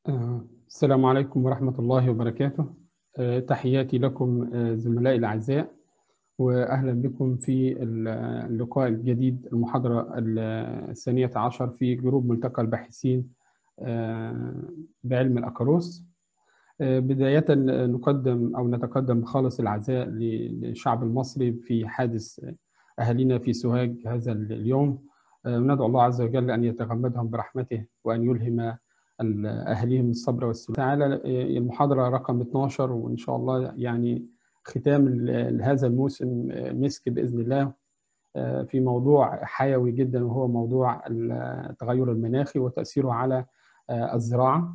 آه، السلام عليكم ورحمة الله وبركاته آه، تحياتي لكم آه، زملائي الأعزاء وأهلا بكم في اللقاء الجديد المحاضرة الثانية عشر في جروب ملتقى الباحثين بعلم الأكاروس بداية نقدم أو نتقدم بخالص العزاء للشعب المصري في حادث أهالينا في سوهاج هذا اليوم ندعو الله عز وجل أن يتغمدهم برحمته وأن يلهم أهليهم الصبر والسلام تعالى المحاضرة رقم 12 وإن شاء الله يعني ختام هذا الموسم مسك بإذن الله في موضوع حيوي جدا وهو موضوع التغير المناخي وتأثيره على الزراعة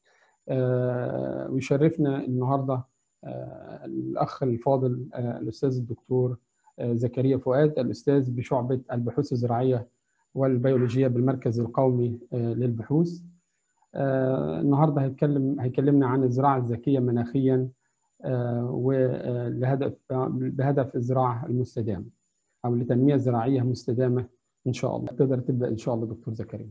ويشرفنا النهاردة الأخ الفاضل الأستاذ الدكتور زكريا فؤاد الأستاذ بشعبة البحوث الزراعية والبيولوجية بالمركز القومي للبحوث آه النهارده هيتكلم هيكلمنا عن الزراعه الذكيه مناخيا آه ولهدف بهدف الزراعه المستدامه او لتنميه زراعيه مستدامه ان شاء الله تقدر تبدا ان شاء الله دكتور زكريا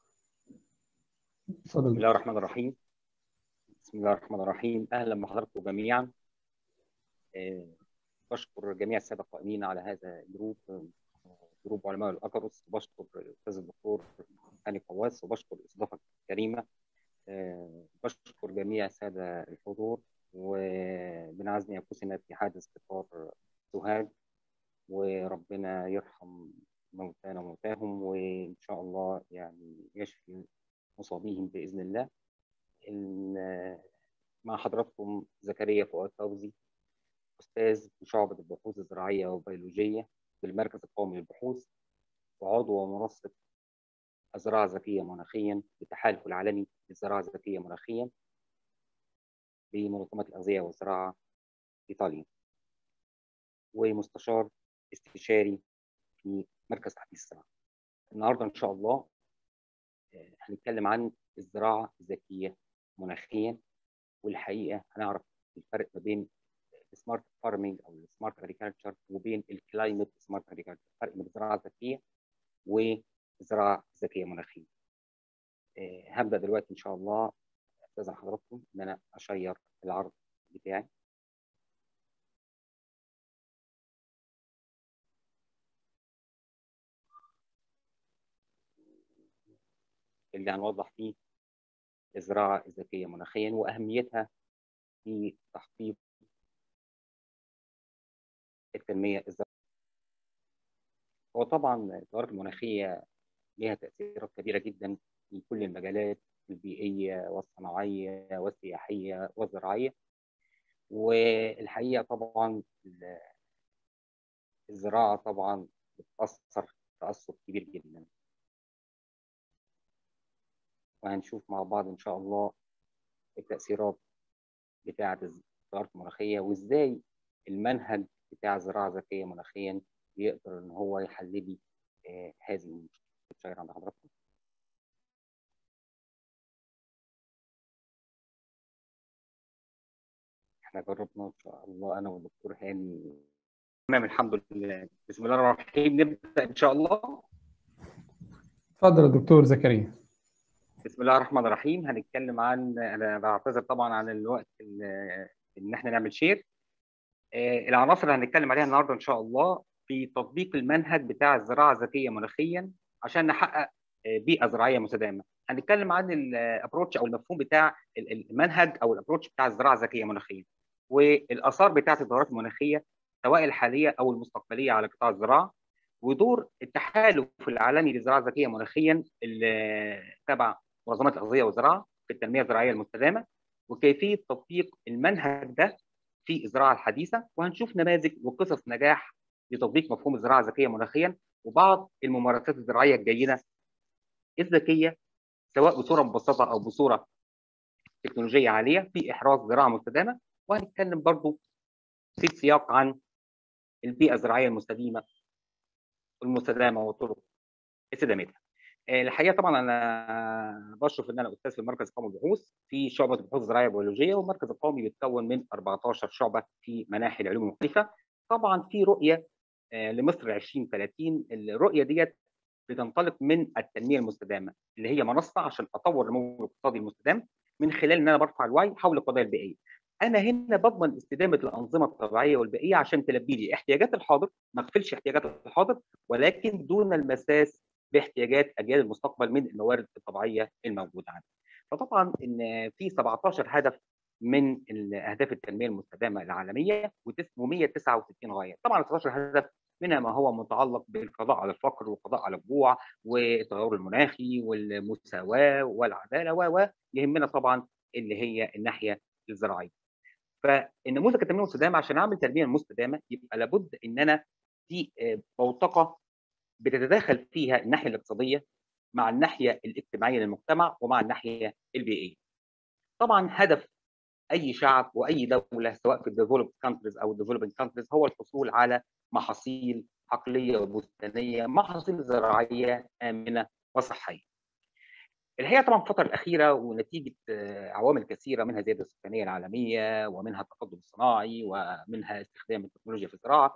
بسم الله الرحمن الرحيم بسم الله الرحمن الرحيم اهلا بحضراتكم جميعا آه بشكر جميع الساده القائمين على هذا الجروب جروب علماء الاكروس وبشكر الاستاذ الدكتور هاني قواس وبشكر الاستضافه الكريمه أه بشكر جميع الساده الحضور وبنعزني انفسنا في حادث قطار سوهاج وربنا يرحم موتانا وموتاهم وان شاء الله يعني يشفي مصابيهم باذن الله إن مع حضراتكم زكريا فؤاد فوزي استاذ في شعبه البحوث الزراعيه والبيولوجيه بالمركز القومي للبحوث وعضو ومنسق الزراعة الذكية مناخيا بالتحالف العالمي للزراعة الذكية مناخيا بمنظمة الأغذية والزراعة إيطاليا ومستشار استشاري في مركز تحديث الزراعة النهاردة إن شاء الله هنتكلم عن الزراعة الذكية مناخيا والحقيقة هنعرف الفرق ما بين السمارت فارمنج او السمارت اجريكلتشر وبين الكلايمت سمارت اجريكلتشر الفرق بين الزراعه الذكيه والزراعه الذكيه مناخيه. أه هبدا دلوقتي ان شاء الله استاذن حضراتكم ان انا اشير العرض بتاعي. اللي هنوضح فيه الزراعه الذكيه مناخيا واهميتها في تحقيق التنميه الزراعيه. هو طبعا التغيرات المناخيه لها تاثيرات كبيره جدا في كل المجالات البيئيه والصناعيه والسياحيه والزراعيه. والحقيقه طبعا الزراعه طبعا بتاثر تاثر كبير جدا. وهنشوف مع بعض ان شاء الله التاثيرات بتاعه التغيرات المناخيه وازاي المنهج بتاع الزراعه الذكيه مناخيا يقدر ان هو يحل لي آه هذه المشكله شاير عند حضراتكم احنا جربنا ان شاء الله انا والدكتور هاني تمام الحمد لله بسم الله الرحمن الرحيم نبدا ان شاء الله اتفضل يا دكتور زكريا بسم الله الرحمن الرحيم هنتكلم عن انا بعتذر طبعا عن الوقت ان احنا نعمل شير العناصر اللي هنتكلم عليها النهارده ان شاء الله في تطبيق المنهج بتاع الزراعه الذكيه مناخيا عشان نحقق بيئه زراعيه مستدامه. هنتكلم عن الابروتش او المفهوم بتاع المنهج او الابروتش بتاع الزراعه الذكيه مناخيا والاثار بتاعه التغيرات المناخيه سواء الحاليه او المستقبليه على قطاع الزراعه ودور التحالف العالمي للزراعه الذكيه مناخيا اللي تبع منظمات الاغذيه والزراعه في التنميه الزراعيه المستدامه وكيفيه تطبيق المنهج ده في الزراعه الحديثه وهنشوف نماذج وقصص نجاح لتطبيق مفهوم الزراعه الذكيه مناخيا وبعض الممارسات الزراعيه الجيده الذكيه سواء بصوره مبسطه او بصوره تكنولوجيه عاليه في احراز زراعه مستدامه وهنتكلم برضو في السياق عن البيئه الزراعيه المستديمه المستدامه وطرق استدامتها. الحقيقه طبعا انا بشرف ان انا استاذ في المركز القومي للبحوث في شعبه البحوث الزراعيه والبيولوجيه والمركز القومي بيتكون من 14 شعبه في مناحي العلوم المختلفه طبعا في رؤيه لمصر 2030 الرؤيه ديت بتنطلق من التنميه المستدامه اللي هي منصه عشان اطور النمو الاقتصادي المستدام من خلال ان انا برفع الوعي حول القضايا البيئيه انا هنا بضمن استدامه الانظمه الطبيعيه والبيئيه عشان تلبي لي احتياجات الحاضر ما اغفلش احتياجات الحاضر ولكن دون المساس باحتياجات اجيال المستقبل من الموارد الطبيعيه الموجوده عندنا فطبعا ان في 17 هدف من اهداف التنميه المستدامه العالميه و169 غايه طبعا 17 هدف منها ما هو متعلق بالقضاء على الفقر والقضاء على الجوع والتغير المناخي والمساواه والعداله و يهمنا طبعا اللي هي الناحيه الزراعيه. فالنموذج التنميه المستدامه عشان اعمل تنميه مستدامه يبقى لابد ان انا في بوتقه بتتداخل فيها الناحيه الاقتصاديه مع الناحيه الاجتماعيه للمجتمع ومع الناحيه البيئيه. طبعا هدف اي شعب واي دوله سواء في الديفلوبد كانتريز او الديفلوبينج كانتريز هو الحصول على محاصيل عقليه وبستانيه، محاصيل زراعيه امنه وصحيه. الحقيقه طبعا الفتره الاخيره ونتيجه عوامل كثيره منها الزياده السكانيه العالميه ومنها التقدم الصناعي ومنها استخدام التكنولوجيا في الزراعه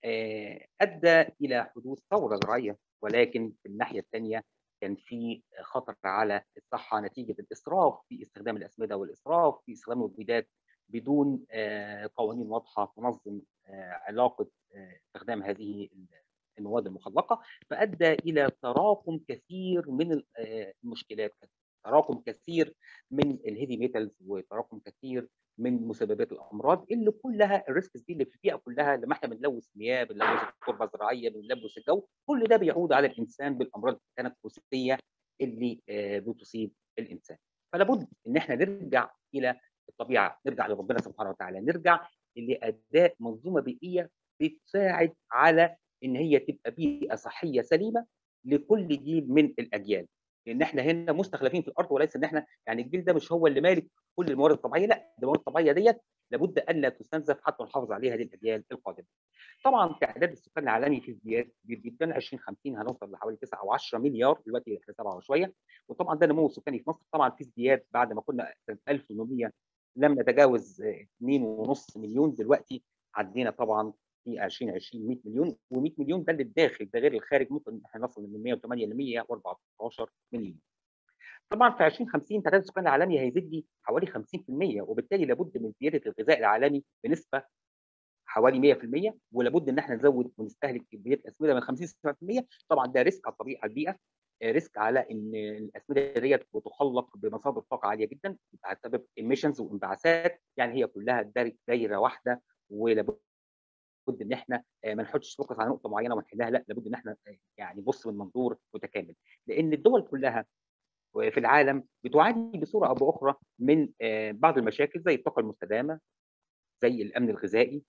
ادى الى حدوث ثوره زراعيه ولكن في الناحيه الثانيه كان في خطر على الصحه نتيجه الاسراف في استخدام الاسمده والاسراف في استخدام المبيدات بدون قوانين واضحه تنظم علاقه استخدام هذه المواد المخلقه فادى الى تراكم كثير من المشكلات تراكم كثير من الهيفي ميتالز وتراكم كثير من مسببات الامراض اللي كلها الريسكس دي اللي في البيئه كلها لما احنا بنلوث المياه بنلوث التربه الزراعيه بنلوث الجو كل ده بيعود على الانسان بالامراض التنفسيه اللي بتصيب الانسان فلا بد ان احنا نرجع الى الطبيعه نرجع لربنا سبحانه وتعالى نرجع لاداء منظومه بيئيه بتساعد على ان هي تبقى بيئه صحيه سليمه لكل جيل من الاجيال لان احنا هنا مستخلفين في الارض وليس ان احنا يعني الجيل ده مش هو اللي مالك كل الموارد الطبيعيه لا الموارد الطبيعيه ديت لابد ان لا تستنزف حتى نحافظ عليها للاجيال القادمه. طبعا تعداد السكان العالمي في ازدياد كبير جدا 2050 هنوصل لحوالي 9 او 10 مليار دلوقتي احنا 7 وشويه وطبعا ده نمو سكاني في مصر طبعا في ازدياد بعد ما كنا سنه 1800 لم نتجاوز 2.5 مليون دلوقتي عدينا طبعا في 2020 100 مليون و100 مليون ده اللي الداخل ده غير الخارج ممكن احنا نصل من 108 ل 114 مليون. طبعا في 2050 تعداد السكان العالمي هيزيد لي حوالي 50% وبالتالي لابد من زياده الغذاء العالمي بنسبه حوالي 100% ولابد ان احنا نزود ونستهلك كميات الاسمده من 50 70% طبعا ده ريسك على الطبيعه على البيئه ريسك على ان الاسمده ديت بتخلق بمصادر طاقه عاليه جدا بسبب ايميشنز وانبعاثات يعني هي كلها دايره واحده ولابد لابد ان احنا ما نحطش فوكس على نقطه معينه ونحلها لا لابد ان احنا يعني نبص من منظور متكامل لان الدول كلها في العالم بتعاني بصوره او باخرى من بعض المشاكل زي الطاقه المستدامه زي الامن الغذائي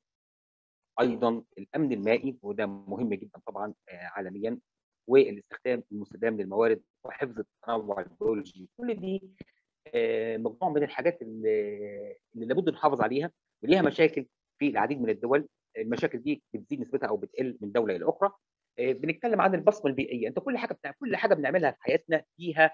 ايضا الامن المائي وده مهم جدا طبعا عالميا والاستخدام المستدام للموارد وحفظ التنوع البيولوجي كل دي مجموعه من الحاجات اللي, اللي لابد نحافظ عليها وليها مشاكل في العديد من الدول المشاكل دي بتزيد نسبتها او بتقل من دوله الى اخرى بنتكلم عن البصمه البيئيه انت كل حاجه بتاع كل حاجه بنعملها في حياتنا ليها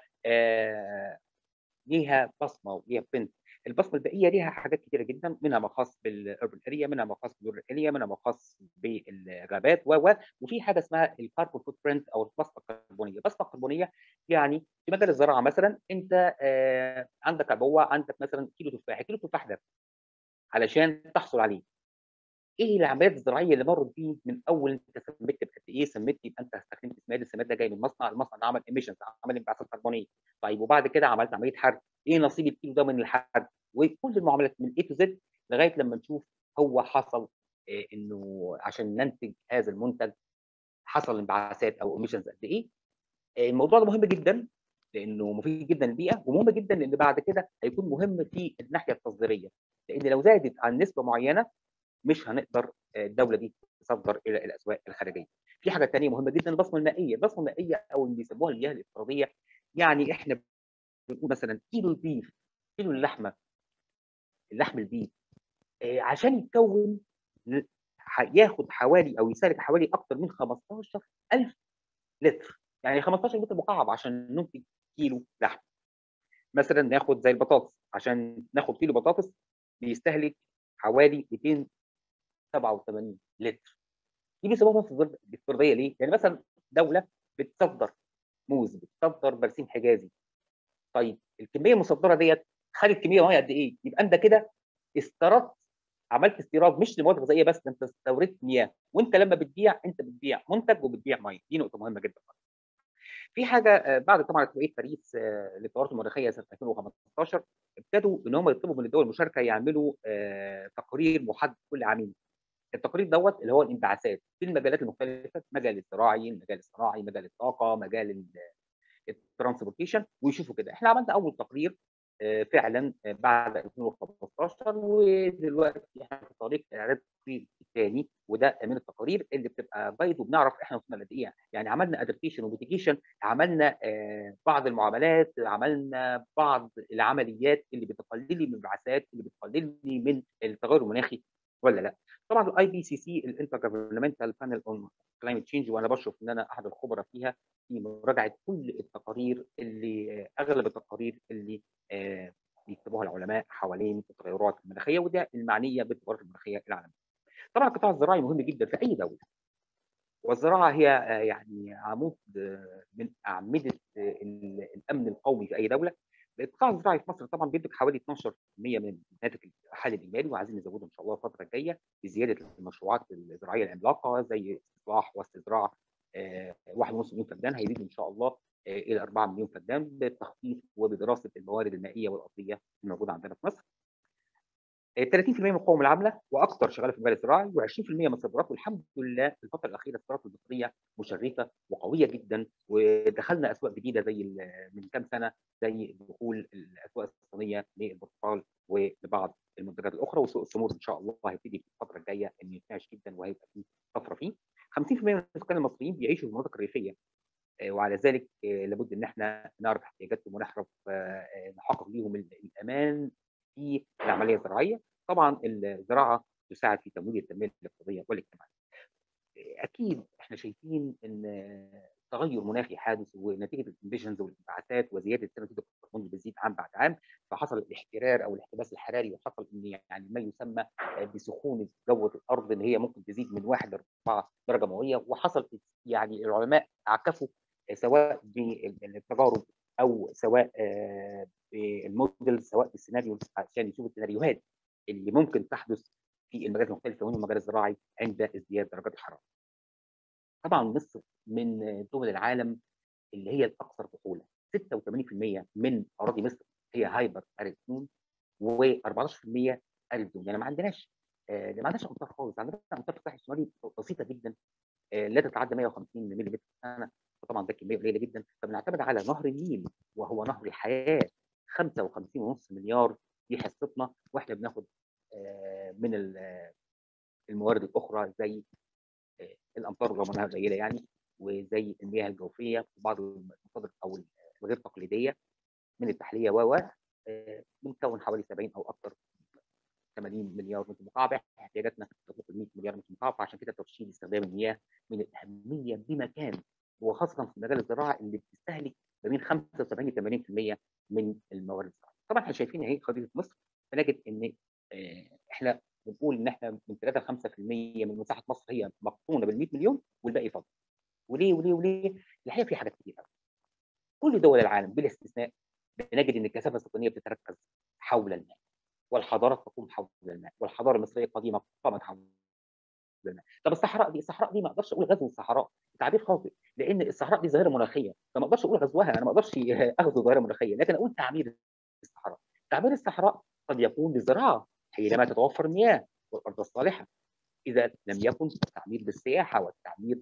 آه ليها بصمه وليها بنت البصمه البيئيه ليها حاجات كتيره جدا منها ما خاص بالاربن اريا منها ما خاص بالرورال اريا منها ما خاص بالغابات و وفي حاجه اسمها الكاربون فوت برنت او البصمه الكربونيه البصمه الكربونيه يعني في مجال الزراعه مثلا انت آه عندك عبوه عندك مثلا كيلو تفاح كيلو تفاح ده علشان تحصل عليه ايه العمليات الزراعيه اللي مرت بيه من اول انت سميت بقد ايه سميت يبقى انت استخدمت سماد السماد ده جاي من مصنع المصنع ده عمل ايميشنز عمل انبعاثات كربونيه طيب وبعد كده عملت عمليه حرق ايه نصيب الكيلو ده من الحرق وكل المعاملات من اي تو زد لغايه لما نشوف هو حصل إيه انه عشان ننتج هذا المنتج حصل انبعاثات او ايميشنز قد ايه الموضوع ده مهم جدا لانه مفيد جدا للبيئه ومهم جدا لان بعد كده هيكون مهم في الناحيه التصديريه لان لو زادت عن نسبه معينه مش هنقدر الدوله دي تصدر الى الاسواق الخارجيه. في حاجه ثانيه مهمه جدا البصمه المائيه، البصمه المائيه او اللي بيسموها المياه الافتراضيه يعني احنا بنقول مثلا كيلو البيف كيلو اللحمه اللحم البيف عشان يتكون ياخد حوالي او يسالك حوالي اكثر من 15000 لتر يعني 15 متر مكعب عشان ننتج كيلو لحم. مثلا ناخد زي البطاطس عشان ناخد كيلو بطاطس بيستهلك حوالي 287 لتر دي بيسموها افتراضيه ليه؟ يعني مثلا دوله بتصدر موز بتصدر برسيم حجازي طيب الكميه المصدره ديت خدت كميه ميه قد ايه يبقى انت كده استردت عملت استيراد مش لمواد غذائيه بس ده انت استوردت مياه وانت لما بتبيع انت بتبيع منتج وبتبيع ميه دي نقطه مهمه جدا في حاجه بعد طبعا اتفاقيه باريس للتوافق المناخيه سنه 2015 ابتدوا ان هم يطلبوا من الدول المشاركه يعملوا تقرير محدد كل عامين التقرير دوت اللي هو الانبعاثات في المجالات المختلفه مجال الزراعي المجال الصناعي مجال الطاقه مجال الترانسبورتيشن ويشوفوا كده احنا عملنا اول تقرير فعلا بعد 2015 ودلوقتي احنا في طريق اعداد التقرير الثاني وده من التقارير اللي بتبقى جايد وبنعرف احنا وصلنا لقد ايه يعني عملنا ادابتيشن وميتيجيشن عملنا بعض المعاملات عملنا بعض العمليات اللي بتقلل لي من الانبعاثات اللي بتقلل لي من التغير المناخي ولا لا طبعا الاي بي سي سي الانتر جفرمنتال بانل اون كلايمت تشينج وانا بشرف ان انا احد الخبراء فيها في مراجعه كل التقارير اللي اغلب التقارير اللي بيكتبوها العلماء حوالين التغيرات المناخيه وده المعنيه بالتغيرات المناخيه العالميه. طبعا القطاع الزراعي مهم جدا في اي دوله. والزراعه هي يعني عمود من اعمده الامن القومي في اي دوله. القطاع الزراعي في مصر طبعا بينتج حوالي 12% من الناتج الحالي الاجمالي وعايزين نزوده ان شاء الله الفتره الجايه بزياده المشروعات الزراعيه العملاقه زي استصلاح واستزراع 1.5 مليون فدان هيزيد ان شاء الله الى 4 مليون فدان بالتخطيط وبدراسه الموارد المائيه والارضيه الموجوده عندنا في مصر. 30% من القوم العامله واكثر شغاله في المجال الزراعي و20% من الصادرات والحمد لله في الفتره الاخيره الصادرات المصريه مشرفه وقويه جدا ودخلنا اسواق جديده زي من كام سنه زي دخول الاسواق الصينيه للبرتقال ولبعض المنتجات الاخرى وسوق السمور ان شاء الله هيبتدي في الفتره الجايه ان ينتعش جدا وهيبقى في طفره فيه. 50% من السكان المصريين بيعيشوا في المناطق الريفيه وعلى ذلك لابد ان احنا نعرف احتياجاتهم ونعرف نحقق ليهم الامان في العمليه الزراعيه طبعا الزراعه تساعد في تمويل التنميه الاقتصاديه والاجتماعيه اكيد احنا شايفين ان تغير مناخي حادث ونتيجه الكونديشنز والانبعاثات وزياده ثاني اكسيد الكربون اللي بتزيد عام بعد عام فحصل الاحترار او الاحتباس الحراري وحصل ان يعني ما يسمى بسخونه جو الارض اللي هي ممكن تزيد من 1 ل 4 درجه مئويه وحصل يعني العلماء عكفوا سواء بالتجارب او سواء بالموديل سواء بالسيناريو عشان يشوفوا السيناريوهات اللي ممكن تحدث في المجالات المختلفه ومن المجال الزراعي عند ازدياد درجات الحراره. طبعا مصر من دول العالم اللي هي الاكثر فحوله 86% من اراضي مصر هي هايبر اريد زون و14% اريد زون يعني ما عندناش ما عندناش امطار خالص عندنا امطار في الساحل الشمالي بسيطه جدا لا تتعدى 150 ملم في السنه فطبعا ده كميه قليله جدا فبنعتمد على نهر النيل وهو نهر الحياه 55.5 مليار دي حصتنا واحنا بناخد من الموارد الاخرى زي الامطار رغم انها قليله يعني وزي المياه الجوفيه وبعض المصادر او الغير تقليديه من التحليه و بنكون حوالي 70 او اكثر 80 مليار متر مكعب احتياجاتنا تطلق 100 مليار متر مكعب فعشان كده ترشيد استخدام المياه من الاهميه بمكان وخاصه في مجال الزراعه اللي بتستهلك ما بين 75 ل 80% من الموارد الزراعيه. طبعا احنا شايفين اهي خريطه مصر فنجد ان احنا بنقول ان احنا من 3 ل 5% من مساحه مصر هي مقطونه بال 100 مليون والباقي فاضي. وليه وليه وليه؟ الحقيقه في حاجات كتير قوي. كل دول العالم بلا استثناء بنجد ان الكثافه السكانيه بتتركز حول الماء والحضارات تقوم حول الماء والحضاره المصريه القديمه قامت حول الماء طب الصحراء دي الصحراء دي ما اقدرش اقول غزو الصحراء تعبير خاطئ لان الصحراء دي ظاهره مناخيه فما اقدرش اقول غزوها انا ما اقدرش اغزو ظاهره مناخيه لكن اقول تعمير الصحراء تعمير الصحراء قد يكون بالزراعه حينما تتوفر المياه والارض الصالحه اذا لم يكن التعمير بالسياحه والتعمير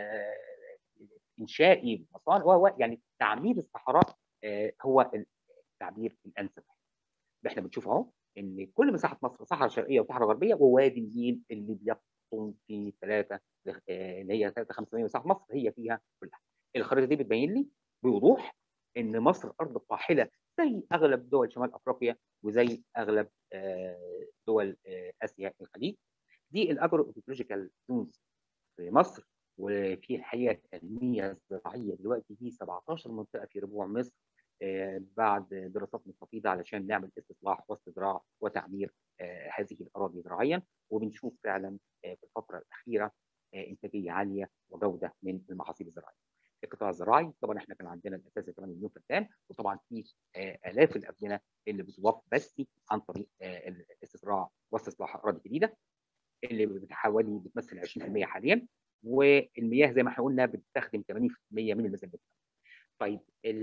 بالانشائي مصانع و يعني تعمير الصحراء هو التعبير الانسب احنا بنشوف اهو ان كل مساحه مصر صحراء شرقيه وصحراء غربيه ووادي النيل اللي بيقطن في ثلاثه اللي هي 3 5 مساحه مصر هي فيها كلها الخريطه دي بتبين لي بوضوح ان مصر ارض قاحله زي اغلب دول شمال افريقيا وزي اغلب دول اسيا الخليج دي الاجرو ايكولوجيكال زونز في مصر وفي الحقيقه التنميه الزراعيه دلوقتي في 17 منطقه في ربوع مصر بعد دراسات مستفيضه علشان نعمل استصلاح واستزراع وتعمير هذه الاراضي زراعيا وبنشوف فعلا في الفتره الاخيره انتاجيه عاليه وجوده من المحاصيل الزراعيه. القطاع الزراعي طبعا احنا كان عندنا الاساسي 8 مليون فدان وطبعا في الاف الابنيه اللي بتضاف بس عن طريق الاستزراع واستصلاح اراضي جديده اللي حوالي بتمثل 20% حاليا والمياه زي ما احنا قلنا بتستخدم 80% من الميزانيه طيب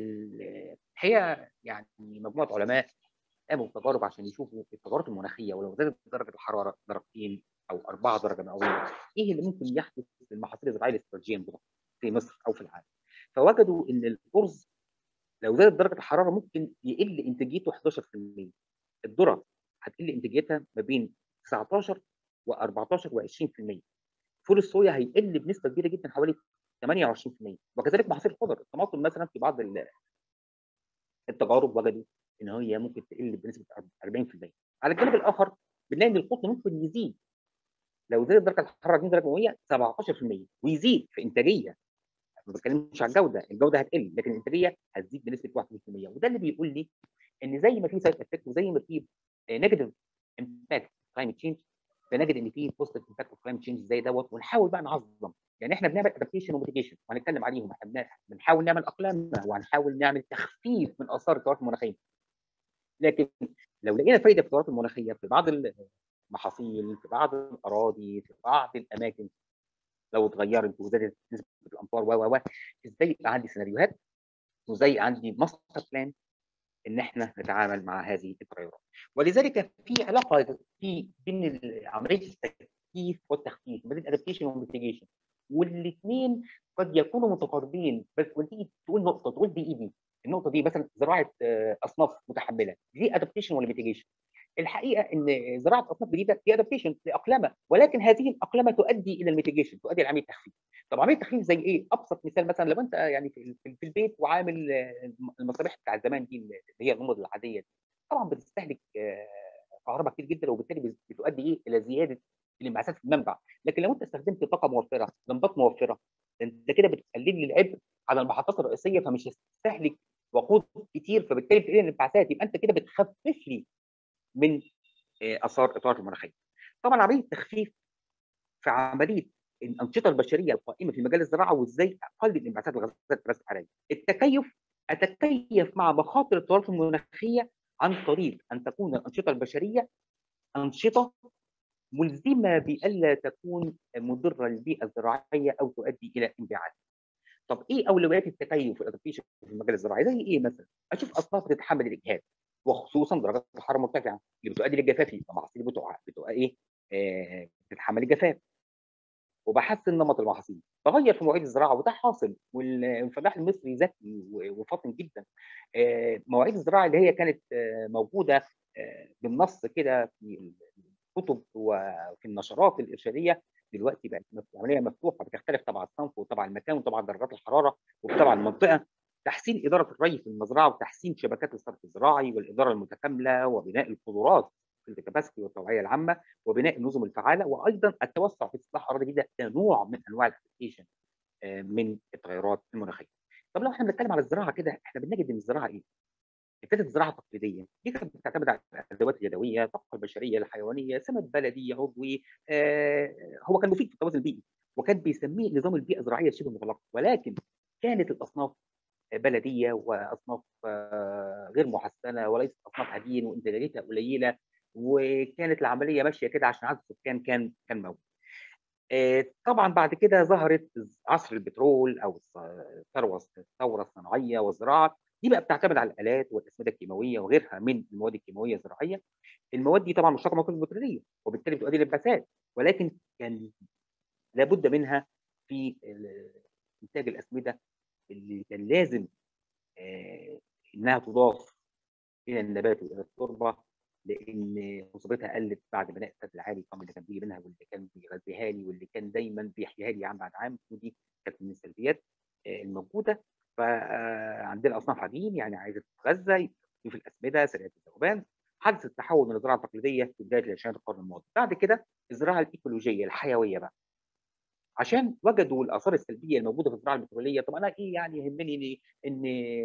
الحقيقه يعني مجموعه علماء قاموا بتجارب عشان يشوفوا التغيرات المناخيه ولو زادت درجه الحراره درجتين او 4 درجه مئويه ايه اللي ممكن يحدث للمحاصيل الزراعيه الاستراتيجيه في مصر او في العالم فوجدوا ان الارز لو زادت درجه الحراره ممكن يقل انتاجيته 11% الذره هتقل انتاجيتها ما بين 19 و14 و20% فول الصويا هيقل بنسبه كبيره جدا حوالي 28% وكذلك محاصيل الخضر الطماطم مثلا في بعض التجارب وجدوا ان هي ممكن تقل بنسبه 40% على الجانب الاخر بنلاقي ان القطن ممكن يزيد لو زادت درجه الحراره 2 درجه مئويه 17% ويزيد في انتاجيه ما بتكلمش عن الجوده الجوده هتقل لكن الانتاجيه هتزيد بنسبه 21% وده اللي بيقول لي ان زي ما في سايد افكت وزي ما في نيجاتيف امباكت كلايمت تشينج بنجد ان في بوزيتيف امباكت اوف كلايمت تشينج زي دوت ونحاول بقى نعظم يعني احنا بنعمل ادابتيشن وميتيجيشن وهنتكلم عليهم احنا بنحاول نعمل اقلام وهنحاول نعمل تخفيف من اثار التغيرات المناخيه لكن لو لقينا فايده في التغيرات المناخيه في بعض المحاصيل في بعض الاراضي في بعض الاماكن لو اتغيرت وزادت نسبه الامطار و و ازاي يبقى عندي سيناريوهات وازاي عندي ماستر بلان ان احنا نتعامل مع هذه التغيرات ولذلك في علاقه في بين عمليه التكييف والتخفيف ما بين الادابتيشن والميتيجيشن والاثنين قد يكونوا متقاربين بس وتيجي تقول نقطه تقول دي اي دي النقطه دي مثلا زراعه اصناف متحمله دي ادابتيشن ولا ميتيجيشن الحقيقه ان زراعه اصناف جديده دي ادابتيشن لاقلمه ولكن هذه الاقلمه تؤدي الى الميتيجيشن تؤدي لعمليه تخفيف طب عمليه تخفيف زي ايه ابسط مثال مثلا لو انت يعني في, في البيت وعامل المصابيح بتاع زمان دي اللي هي الرمض العاديه دي طبعا بتستهلك كهرباء كتير جدا وبالتالي بتؤدي ايه الى زياده الانبعاثات في المنبع لكن لو انت استخدمت طاقه موفره لمبات موفره انت كده بتقلل لي العبء على المحطات الرئيسيه فمش هتستهلك وقود كتير فبالتالي بتقلل الانبعاثات يبقى انت كده بتخفف لي من اثار الاطارات المناخيه. طبعا عمليه التخفيف في عمليه الانشطه البشريه القائمه في مجال الزراعه وازاي اقلل الانبعاثات الغازات الثلاث الحراريه. التكيف اتكيف مع مخاطر التغيرات المناخيه عن طريق ان تكون الانشطه البشريه انشطه ملزمه بالا تكون مضره للبيئه الزراعيه او تؤدي الى انبعاث. طب ايه اولويات التكيف والادابتيشن في المجال الزراعي؟ زي ايه مثلا؟ اشوف اصناف تتحمل الاجهاد وخصوصا درجات الحراره المرتفعه اللي بتؤدي للجفاف المحاصيل بتوع بتبقى ايه؟ آه بتتحمل الجفاف وبحسن نمط المحاصيل بغير في مواعيد الزراعه وده حاصل والفلاح المصري ذكي وفاطن جدا آه مواعيد الزراعه اللي هي كانت آه موجوده بالنص كده في الكتب وفي النشرات الارشاديه دلوقتي بقت عمليه مفتوحه بتختلف طبعا الصنف وطبعا المكان وطبعا درجات الحراره وطبعا المنطقه تحسين اداره الري في المزرعه وتحسين شبكات الصرف الزراعي والاداره المتكامله وبناء القدرات في الكباسيتي والتوعيه العامه وبناء النظم الفعاله وايضا التوسع في استصلاح اراضي جديده نوع من انواع الابلكيشن من التغيرات المناخيه. طب لو احنا بنتكلم على الزراعه كده احنا بنجد ان الزراعه ايه؟ ابتدت الزراعه التقليديه دي كانت بتعتمد على الادوات اليدويه، الطاقه البشريه الحيوانيه، سماد بلدي عضوي آه هو كان مفيد في التوازن البيئي وكان بيسميه نظام البيئه الزراعيه شبه مغلقه ولكن كانت الاصناف بلديه واصناف غير محسنه وليست اصناف هدين وانتاجيتها قليله وكانت العمليه ماشيه كده عشان عدد السكان كان كان موجود. طبعا بعد كده ظهرت عصر البترول او الثروه الثوره الصناعيه والزراعه دي بقى بتعتمد على الالات والاسمده الكيماويه وغيرها من المواد الكيماويه الزراعيه. المواد دي طبعا مشتقه من الكتله البتروليه وبالتالي بتؤدي للانبعاثات ولكن كان لابد منها في انتاج الاسمده اللي كان لازم آه انها تضاف الى النبات والى التربه لان خصوبتها قلت بعد بناء السد العالي الطعم اللي كان بيجي منها واللي كان بيغذيها لي واللي كان دايما بيحييها لي عام بعد عام ودي كانت من السلبيات آه الموجوده فعندنا اصناف عديم يعني عايزه تتغذى في الاسمده سريعه الذوبان حدث التحول من الزراعه التقليديه في بدايه العشرينات القرن الماضي بعد كده الزراعه الايكولوجيه الحيويه بقى عشان وجدوا الاثار السلبيه الموجوده في الزراعه البتروليه طب انا ايه يعني يهمني ان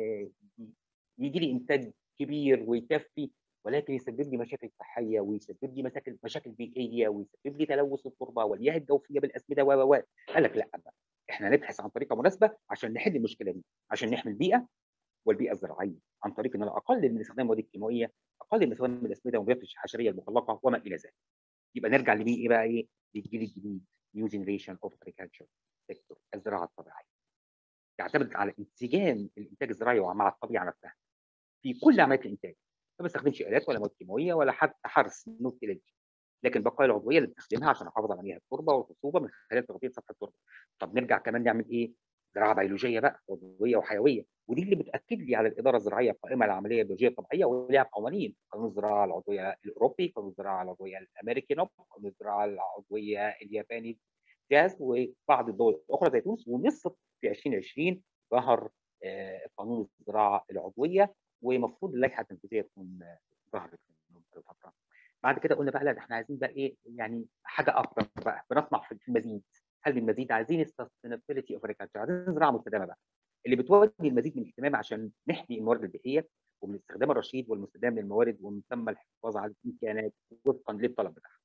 يجي لي انتاج كبير ويكفي ولكن يسبب لي مشاكل صحيه ويسبب لي مشاكل مشاكل بيئيه ويسبب لي تلوث التربه والمياه الجوفيه بالاسمده و و قال لك لا بقى احنا نبحث عن طريقه مناسبه عشان نحل المشكله دي عشان نحمي البيئه والبيئه الزراعيه عن طريق ان انا اقلل من استخدام المواد الكيماويه اقل المساواه من الاسمده والمبيدات الحشريه المخلقه وما الى ذلك. يبقى نرجع لمين ايه بقى ايه؟ للجيل الجديد نيو جنريشن اوف اجريكلتشر سيكتور الزراعه الطبيعيه. يعتمد على انسجام الانتاج الزراعي مع الطبيعه نفسها في كل عمليات الانتاج ما بستخدمش الات ولا مواد كيماويه ولا حتى حرث نوت الرجي لكن البقايا العضويه اللي بنستخدمها عشان نحافظ على مياه التربه والرطوبه من خلال تغطيه سطح التربه طب نرجع كمان نعمل ايه زراعه بيولوجيه بقى عضويه وحيويه ودي اللي بتاكد لي على الاداره الزراعيه القائمه على العمليه البيولوجيه الطبيعيه وليها قوانين قانون الزراعه العضويه الاوروبي قانون الزراعه العضويه الامريكي نوب قانون الزراعه العضويه الياباني جاز وبعض الدول الاخرى زي تونس ومصر في 2020 ظهر قانون الزراعه العضويه ومفروض اللائحه التنفيذيه تكون ظهرت من فتره. بعد كده قلنا بقى لا احنا عايزين بقى ايه يعني حاجه اكتر بقى بنطمع في المزيد هل من مزيد عايزين السستينابيلتي اوف عايزين زراعه مستدامه بقى اللي بتودي المزيد من الاهتمام عشان نحمي الموارد البيئيه ومن الاستخدام الرشيد والمستدام للموارد ومن ثم الحفاظ على الامكانات وفقا للطلب بتاعها.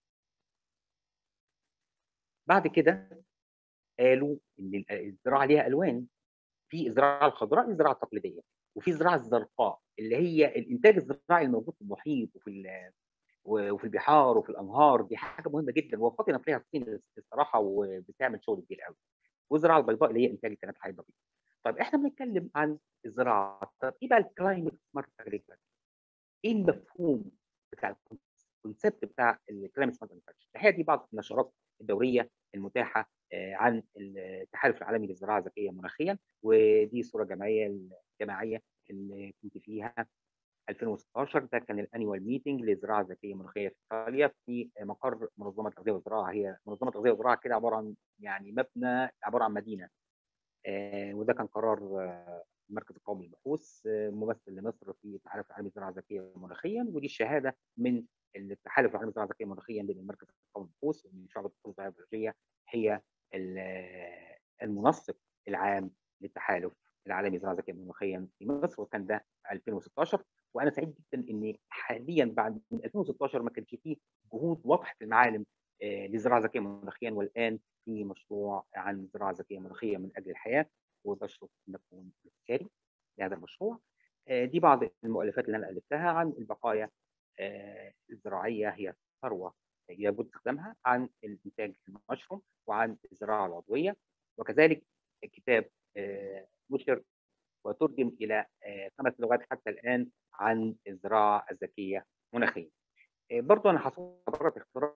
بعد كده قالوا ان الزراعه ليها الوان في الزراعه الخضراء الزراعه التقليديه وفي الزراعه الزرقاء اللي هي الانتاج الزراعي الموجود في المحيط وفي وفي البحار وفي الانهار دي حاجه مهمه جدا وفاطمه فيها الصين الصراحه وبتعمل شغل كبير قوي والزراعه البيضاء اللي هي انتاج الكائنات الحيه الدقيقه طيب احنا بنتكلم عن الزراعه طب ايه بقى الكلايمت سمارت اجريكلتشر ايه المفهوم بتاع الكونسيبت بتاع الكلايمت سمارت اجريكلتشر الحقيقه دي بعض النشرات الدوريه المتاحه عن التحالف العالمي للزراعه الذكيه مناخيا ودي صوره جماعيه جماعيه اللي كنت فيها 2016 ده كان الانيوال ميتنج للزراعه الذكيه المناخيه في ايطاليا في مقر منظمه التغذيه والزراعه هي منظمه التغذيه والزراعه كده عباره عن يعني مبنى عباره عن مدينه آه وده كان قرار آه المركز القومي للبحوث آه ممثل لمصر في التحالف العالمي للزراعه الذكيه مناخيا ودي الشهاده من التحالف العالمي للزراعه الذكيه مناخيا للمركز القومي للبحوث ومن شعب التغذيه البيولوجيه هي المنسق العام للتحالف العالمي للزراعه الذكيه مناخيا في مصر وكان ده 2016 وانا سعيد جدا ان حاليا بعد من 2016 ما كانش فيه جهود واضحه المعالم للزراعه الذكيه مناخيا والان في مشروع عن الزراعه الذكيه مناخيه من اجل الحياه وبشرف ان اكون استشاري لهذا المشروع دي بعض المؤلفات اللي انا الفتها عن البقايا الزراعيه هي ثروه يجب استخدامها عن الانتاج المشروم وعن الزراعه العضويه وكذلك كتاب نشر وترجم الى خمس لغات حتى الان عن الزراعه الذكيه مناخيا. برضه انا حصلت بره اختراع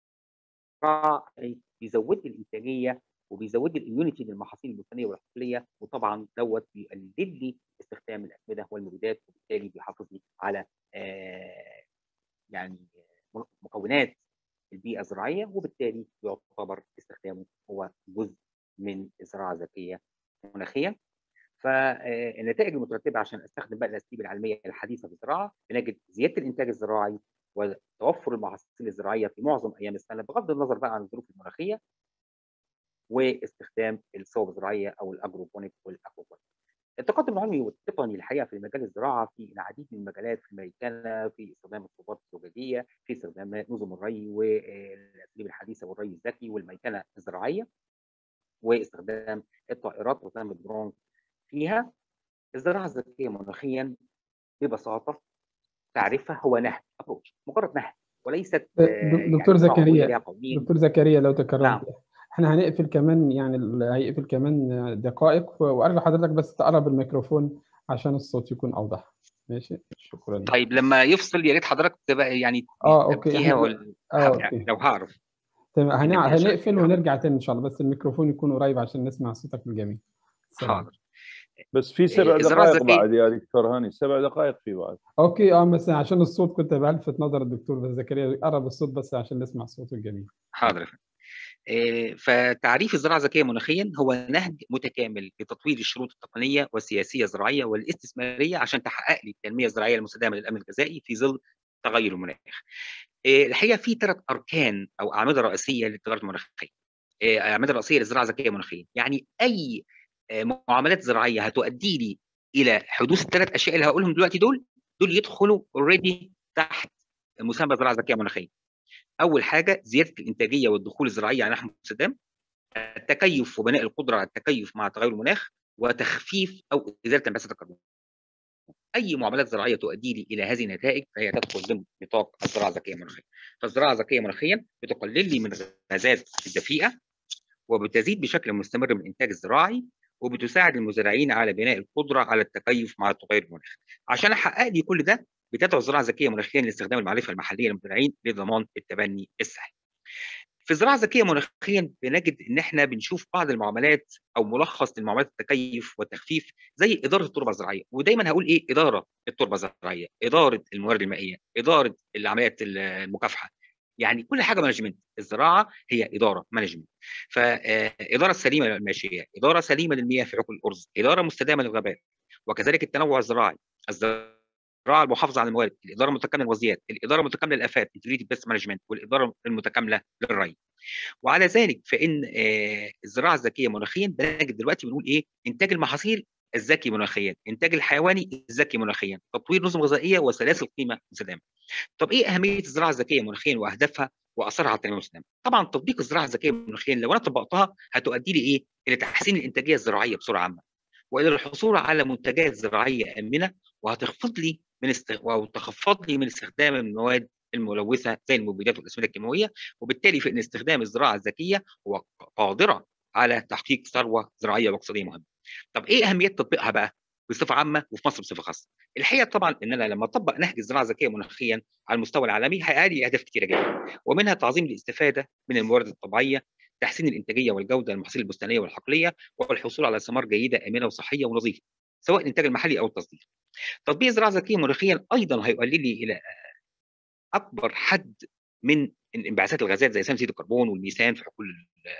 بيزود لي الانتاجيه وبيزود لي الاميونيتي للمحاصيل البستانيه والحقليه وطبعا دوت بيقلل لي استخدام الاسمده والمبيدات وبالتالي بيحافظ لي على يعني مكونات البيئه الزراعيه وبالتالي يعتبر استخدامه هو جزء من الزراعه الذكيه مناخيا. فالنتائج المترتبه عشان استخدم بقى الاساليب العلميه الحديثه في الزراعه بنجد زياده الانتاج الزراعي وتوفر المحاصيل الزراعيه في معظم ايام السنه بغض النظر بقى عن الظروف المناخيه واستخدام الصوب الزراعيه او الاجروبونيك والاكوبونيك. التقدم العلمي والتقني الحقيقه في مجال الزراعه في العديد من المجالات في الميكنه في استخدام الصوبات الزجاجيه في استخدام نظم الري والاساليب الحديثه والري الذكي والميكنه الزراعيه واستخدام الطائرات واستخدام الدرون فيها الزراعه الذكيه مناخيا ببساطه تعريفها هو نهج ابروتش مجرد نهج وليست دكتور يعني زكريا دكتور زكريا لو تكرمت نعم. احنا هنقفل كمان يعني هيقفل كمان دقائق وارجو حضرتك بس تقرب الميكروفون عشان الصوت يكون اوضح ماشي شكرا طيب لما يفصل يا ريت حضرتك تبقى يعني اه اوكي فيها إحنا- وال... اه يعني اوكي لو هعرف تمام هنع- ماشي. هنقفل ونرجع تاني ان شاء الله بس الميكروفون يكون قريب عشان نسمع صوتك الجميل سلام. حاضر بس في سبع الزراعة دقائق الذكية. بعد يا دكتور هاني سبع دقائق في بعد اوكي اه بس عشان الصوت كنت بلفت نظر الدكتور زكريا قرب الصوت بس عشان نسمع صوته الجميل حاضر يا فندم. آه، فتعريف الزراعه الذكيه مناخيا هو نهج متكامل لتطوير الشروط التقنيه والسياسيه الزراعيه والاستثماريه عشان تحقق لي التنميه الزراعيه المستدامه للامن الغذائي في ظل تغير المناخ. آه، الحقيقه في ثلاث اركان او اعمده رئيسيه للتغيرات المناخيه. آه، اعمده رئيسيه للزراعه الذكيه مناخيا، يعني اي آه، معاملات زراعيه هتؤدي لي الى حدوث الثلاث اشياء اللي هقولهم دلوقتي دول دول يدخلوا اوريدي تحت مسمى زراعه ذكيه مناخيه. اول حاجه زياده الانتاجيه والدخول الزراعيه على نحو الاستخدام التكيف وبناء القدره على التكيف مع تغير المناخ وتخفيف او ازاله انبعاثات الكربون اي معاملات زراعيه تؤدي لي الى هذه النتائج فهي تدخل ضمن نطاق الزراعه الذكيه المناخيه. فالزراعه الذكيه مناخيا بتقلل لي من غازات الدفيئه وبتزيد بشكل مستمر من الانتاج الزراعي وبتساعد المزارعين على بناء القدره على التكيف مع التغير المناخي. عشان احقق لي كل ده بتدعو الزراعه الذكيه مناخيا لاستخدام المعرفه المحليه للمزارعين لضمان التبني الصحي. في الزراعه الذكيه مناخيا بنجد ان احنا بنشوف بعض المعاملات او ملخص للمعاملات التكيف والتخفيف زي اداره التربه الزراعيه ودايما هقول ايه اداره التربه الزراعيه اداره الموارد المائيه اداره العمليات المكافحه يعني كل حاجه مانجمنت الزراعه هي اداره مانجمنت فاداره سليمه للماشيه اداره سليمه للمياه في حقول الارز اداره مستدامه للغابات وكذلك التنوع الزراعي الزراعه المحافظه على الموارد الاداره المتكامله للوظيفات الاداره المتكامله للافات انتجريتد بيست مانجمنت والاداره المتكامله للري وعلى ذلك فان الزراعه الذكيه مناخيا بنجد دلوقتي بنقول ايه انتاج المحاصيل الذكي مناخيا انتاج الحيواني الذكي مناخيا تطوير نظم غذائيه وسلاسل قيمه مستدامه طب ايه اهميه الزراعه الذكيه مناخيا واهدافها واثرها على التنميه المستدامه طبعا تطبيق الزراعه الذكيه مناخيا لو انا طبقتها هتؤدي لي ايه الى تحسين الانتاجيه الزراعيه بصوره عامه والى الحصول على منتجات زراعيه امنه وهتخفض لي من است... وتخفض لي من استخدام المواد الملوثه زي المبيدات والاسمده الكيماويه وبالتالي فان استخدام الزراعه الذكيه هو قادره على تحقيق ثروه زراعيه واقتصاديه مهمه. طب ايه اهميه تطبيقها بقى بصفه عامه وفي مصر بصفه خاصه؟ الحقيقه طبعا ان انا لما اطبق نهج الزراعه الذكيه مناخيا على المستوى العالمي هيحقق لي اهداف كثيره جدا ومنها تعظيم الاستفاده من الموارد الطبيعيه تحسين الانتاجيه والجوده للمحاصيل البستانيه والحقليه والحصول على ثمار جيده امنه وصحيه ونظيفه سواء الانتاج المحلي او التصدير. تطبيق الزراعه الذكيه مناخيا ايضا هيقلل لي الى اكبر حد من انبعاثات الغازات زي ثاني اكسيد الكربون والميثان في حقول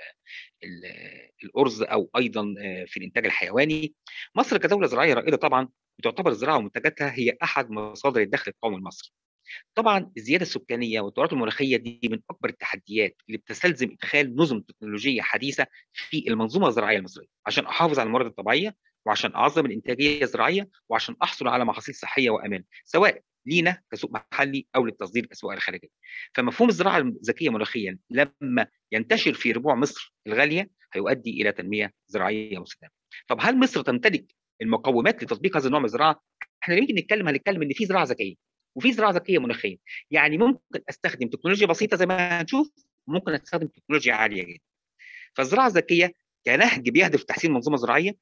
الارز او ايضا في الانتاج الحيواني. مصر كدوله زراعيه رائده طبعا بتعتبر الزراعه ومنتجاتها هي احد مصادر الدخل القومي المصري. طبعا الزياده السكانيه والتغيرات المناخيه دي من اكبر التحديات اللي بتستلزم ادخال نظم تكنولوجيه حديثه في المنظومه الزراعيه المصريه عشان احافظ على الموارد الطبيعيه وعشان اعظم الانتاجيه الزراعيه وعشان احصل على محاصيل صحيه وامان سواء لينا كسوق محلي او للتصدير كاسواق الخارجيه. فمفهوم الزراعه الذكيه مناخيا لما ينتشر في ربوع مصر الغاليه هيؤدي الى تنميه زراعيه مستدامه. طب هل مصر تمتلك المقومات لتطبيق هذا النوع من الزراعه؟ احنا لما نيجي نتكلم هنتكلم ان في زراعه ذكيه وفي زراعه ذكيه مناخيه، يعني ممكن استخدم تكنولوجيا بسيطه زي ما هنشوف ممكن استخدم تكنولوجيا عاليه جدا. فالزراعه الذكيه كنهج بيهدف تحسين المنظومه الزراعيه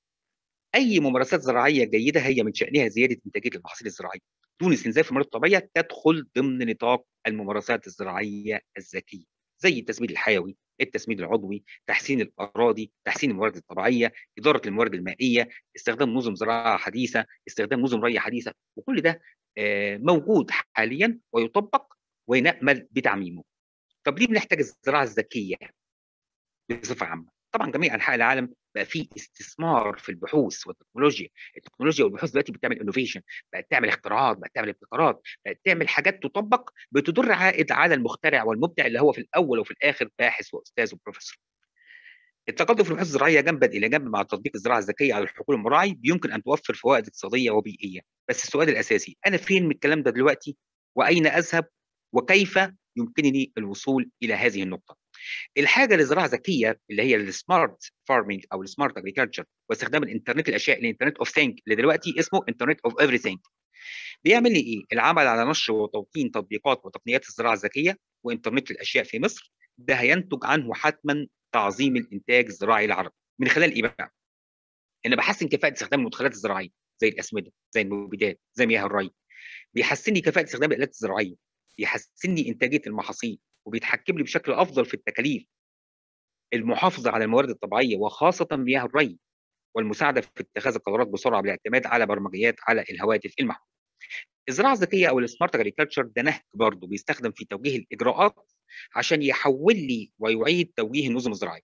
اي ممارسات زراعيه جيده هي من شانها زياده انتاجيه المحاصيل الزراعيه دون استنزاف الموارد الطبيعيه تدخل ضمن نطاق الممارسات الزراعيه الذكيه زي التسميد الحيوي التسميد العضوي تحسين الاراضي تحسين الموارد الطبيعيه اداره الموارد المائيه استخدام نظم زراعه حديثه استخدام نظم ري حديثه وكل ده موجود حاليا ويطبق ونامل بتعميمه طب ليه بنحتاج الزراعه الذكيه بصفه عامه طبعا جميع انحاء العالم بقى في استثمار في البحوث والتكنولوجيا التكنولوجيا والبحوث دلوقتي بتعمل انوفيشن بقت تعمل اختراعات بقت تعمل ابتكارات بقت تعمل حاجات تطبق بتدر عائد على المخترع والمبدع اللي هو في الاول وفي الاخر باحث واستاذ وبروفيسور التقدم في البحوث الزراعيه جنبا الى جنب مع تطبيق الزراعه الذكيه على الحقول المراعي بيمكن ان توفر فوائد اقتصاديه وبيئيه بس السؤال الاساسي انا فين من الكلام ده دلوقتي واين اذهب وكيف يمكنني الوصول الى هذه النقطه الحاجه للزراعه الذكيه اللي هي السمارت فارمينج او السمارت اجريكلتشر واستخدام الانترنت الاشياء الانترنت اوف ثينك اللي دلوقتي اسمه انترنت اوف ايفري بيعمل لي ايه؟ العمل على نشر وتوطين تطبيقات وتقنيات الزراعه الذكيه وانترنت الاشياء في مصر ده هينتج عنه حتما تعظيم الانتاج الزراعي العربي من خلال ايه بقى؟ ان بحسن كفاءه استخدام المدخلات الزراعيه زي الاسمده زي المبيدات زي مياه الري بيحسن لي كفاءه استخدام الالات الزراعيه بيحسن لي انتاجيه المحاصيل وبيتحكم لي بشكل افضل في التكاليف المحافظه على الموارد الطبيعيه وخاصه مياه الري والمساعده في اتخاذ القرارات بسرعه بالاعتماد على برمجيات على الهواتف المحموله. الزراعه الذكيه او السمارت اجريكلتشر ده نهج برضه بيستخدم في توجيه الاجراءات عشان يحول لي ويعيد توجيه النظم الزراعيه.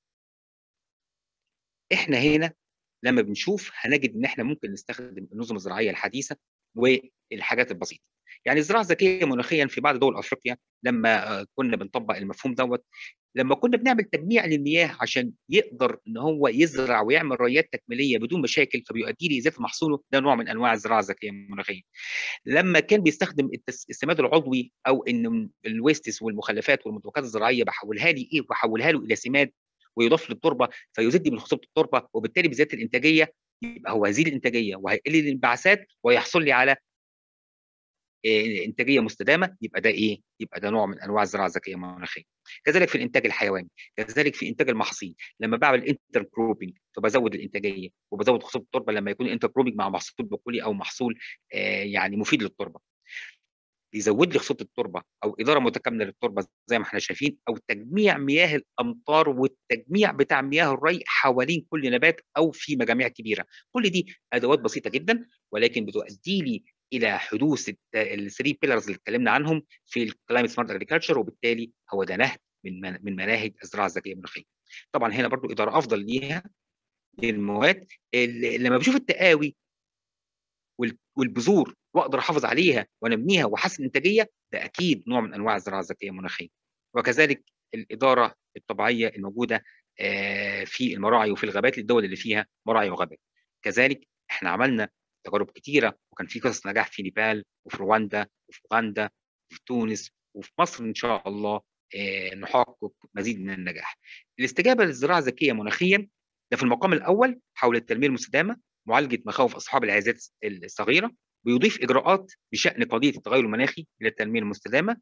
احنا هنا لما بنشوف هنجد ان احنا ممكن نستخدم النظم الزراعيه الحديثه والحاجات البسيطه. يعني الزراعه الذكيه مناخيا في بعض دول افريقيا لما كنا بنطبق المفهوم دوت لما كنا بنعمل تجميع للمياه عشان يقدر ان هو يزرع ويعمل ريات تكميليه بدون مشاكل فبيؤدي لي زياده محصوله ده نوع من انواع الزراعه الذكيه المناخيه. لما كان بيستخدم السماد العضوي او ان الويستس والمخلفات والمنتجات الزراعيه بحولها لي ايه؟ بحولها له الى سماد ويضاف للتربه فيزيد من خصوبه التربه وبالتالي بزياده الانتاجيه يبقى هو هيزيد الانتاجيه وهيقلل الانبعاثات ويحصل لي على انتاجيه مستدامه يبقى ده ايه؟ يبقى ده نوع من انواع الزراعه الذكيه المناخيه. كذلك في الانتاج الحيواني، كذلك في انتاج المحاصيل، لما بعمل انتر كروبنج فبزود الانتاجيه وبزود خصوبه التربه لما يكون انتر كروبنج مع محصول بقولي او محصول آه يعني مفيد للتربه. يزود لي خصوبه التربه او اداره متكامله للتربه زي ما احنا شايفين او تجميع مياه الامطار والتجميع بتاع مياه الري حوالين كل نبات او في مجاميع كبيره كل دي ادوات بسيطه جدا ولكن بتؤدي لي الى حدوث الثري بيلرز اللي اتكلمنا عنهم في الكلايمت سمارت اجريكلتشر وبالتالي هو ده نهج من من مناهج الزراعه الذكيه المناخيه. طبعا هنا برضو اداره افضل ليها للمواد لما بشوف التقاوي والبذور واقدر احافظ عليها وانميها واحسن الانتاجيه ده اكيد نوع من انواع الزراعه الذكيه المناخيه. وكذلك الاداره الطبيعيه الموجوده في المراعي وفي الغابات للدول اللي فيها مراعي وغابات. كذلك احنا عملنا تجارب كتيره وكان في قصص نجاح في نيبال وفي رواندا وفي اوغندا وفي تونس وفي مصر ان شاء الله نحقق مزيد من النجاح. الاستجابه للزراعه الذكيه مناخيا ده في المقام الاول حول التنميه المستدامه معالجه مخاوف اصحاب العائلات الصغيره بيضيف اجراءات بشان قضيه التغير المناخي الى التنميه المستدامه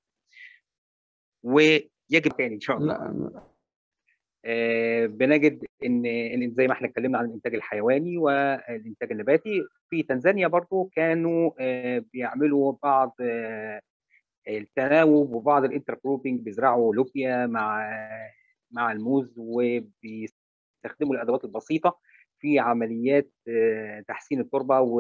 ويجب تاني ان شاء الله لا آه بنجد ان ان زي ما احنا اتكلمنا عن الانتاج الحيواني والانتاج النباتي في تنزانيا برضو كانوا آه بيعملوا بعض آه التناوب وبعض الانتركروبنج بيزرعوا لوبيا مع مع الموز وبيستخدموا الادوات البسيطه في عمليات تحسين التربه و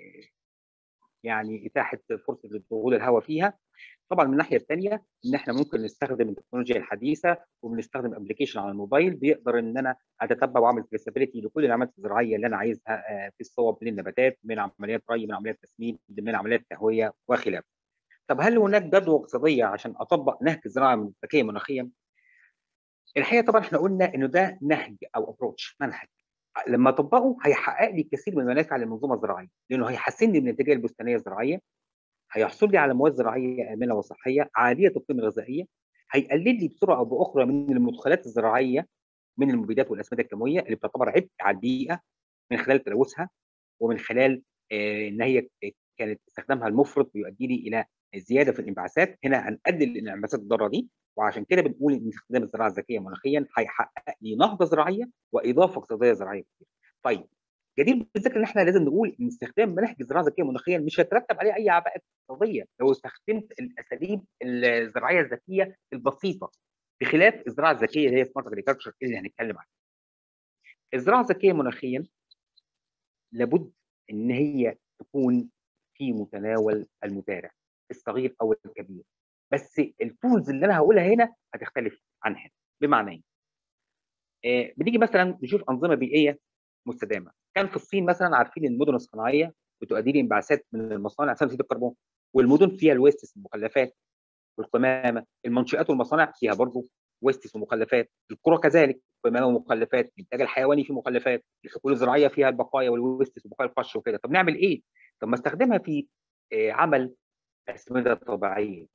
يعني اتاحه فرصه لدخول الهواء فيها طبعا من الناحيه الثانيه ان احنا ممكن نستخدم التكنولوجيا الحديثه وبنستخدم ابلكيشن على الموبايل بيقدر ان انا اتتبع واعمل تريسابيلتي لكل العمليات الزراعيه اللي انا عايزها في الصوب من النباتات من عمليات ري من عمليات تسميد من عمليات تهويه وخلافه. طب هل هناك جدوى اقتصاديه عشان اطبق نهج الزراعه الذكيه مناخيا؟ الحقيقه طبعا احنا قلنا انه ده نهج او ابروتش منهج لما اطبقه هيحقق لي كثير من المنافع للمنظومه الزراعيه لانه هيحسن لي من الانتاجيه البستانيه الزراعيه هيحصل لي على مواد زراعيه امنه وصحيه عاليه القيمه الغذائيه هيقلل لي بصوره او باخرى من المدخلات الزراعيه من المبيدات والاسمده الكيماويه اللي بتعتبر عبء على البيئه من خلال تلوثها ومن خلال آه ان هي كانت استخدامها المفرط بيؤدي لي الى زياده في الانبعاثات هنا هنقلل الانبعاثات الضاره دي وعشان كده بنقول ان استخدام الزراعه الذكيه مناخيا هيحقق لي نهضه زراعيه واضافه اقتصاديه زراعيه كتير. طيب جدير بالذكر ان احنا لازم نقول ان استخدام مناهج الزراعه الذكيه مناخيا مش هيترتب عليه اي عباءات اقتصاديه لو استخدمت الاساليب الزراعيه الذكيه البسيطه بخلاف الزراعه الذكيه اللي هي سمارت اجريكلتشر اللي هنتكلم عنها. الزراعه الذكيه مناخيا لابد ان هي تكون في متناول المزارع الصغير او الكبير بس التولز اللي انا هقولها هنا هتختلف عن هنا بمعنى ايه؟ آه بنيجي مثلا نشوف انظمه بيئيه مستدامه كان في الصين مثلا عارفين المدن الصناعيه بتؤدي لي انبعاثات من المصانع ثاني اكسيد الكربون والمدن فيها الويستس المخلفات والقمامه المنشات والمصانع فيها برضه ويستس ومخلفات القرى كذلك قمامه ومخلفات الانتاج الحيواني فيه مخلفات الحقول الزراعيه فيها البقايا والويستس وبقايا القش وكده طب نعمل ايه؟ طب ما استخدمها في آه عمل اسمده طبيعيه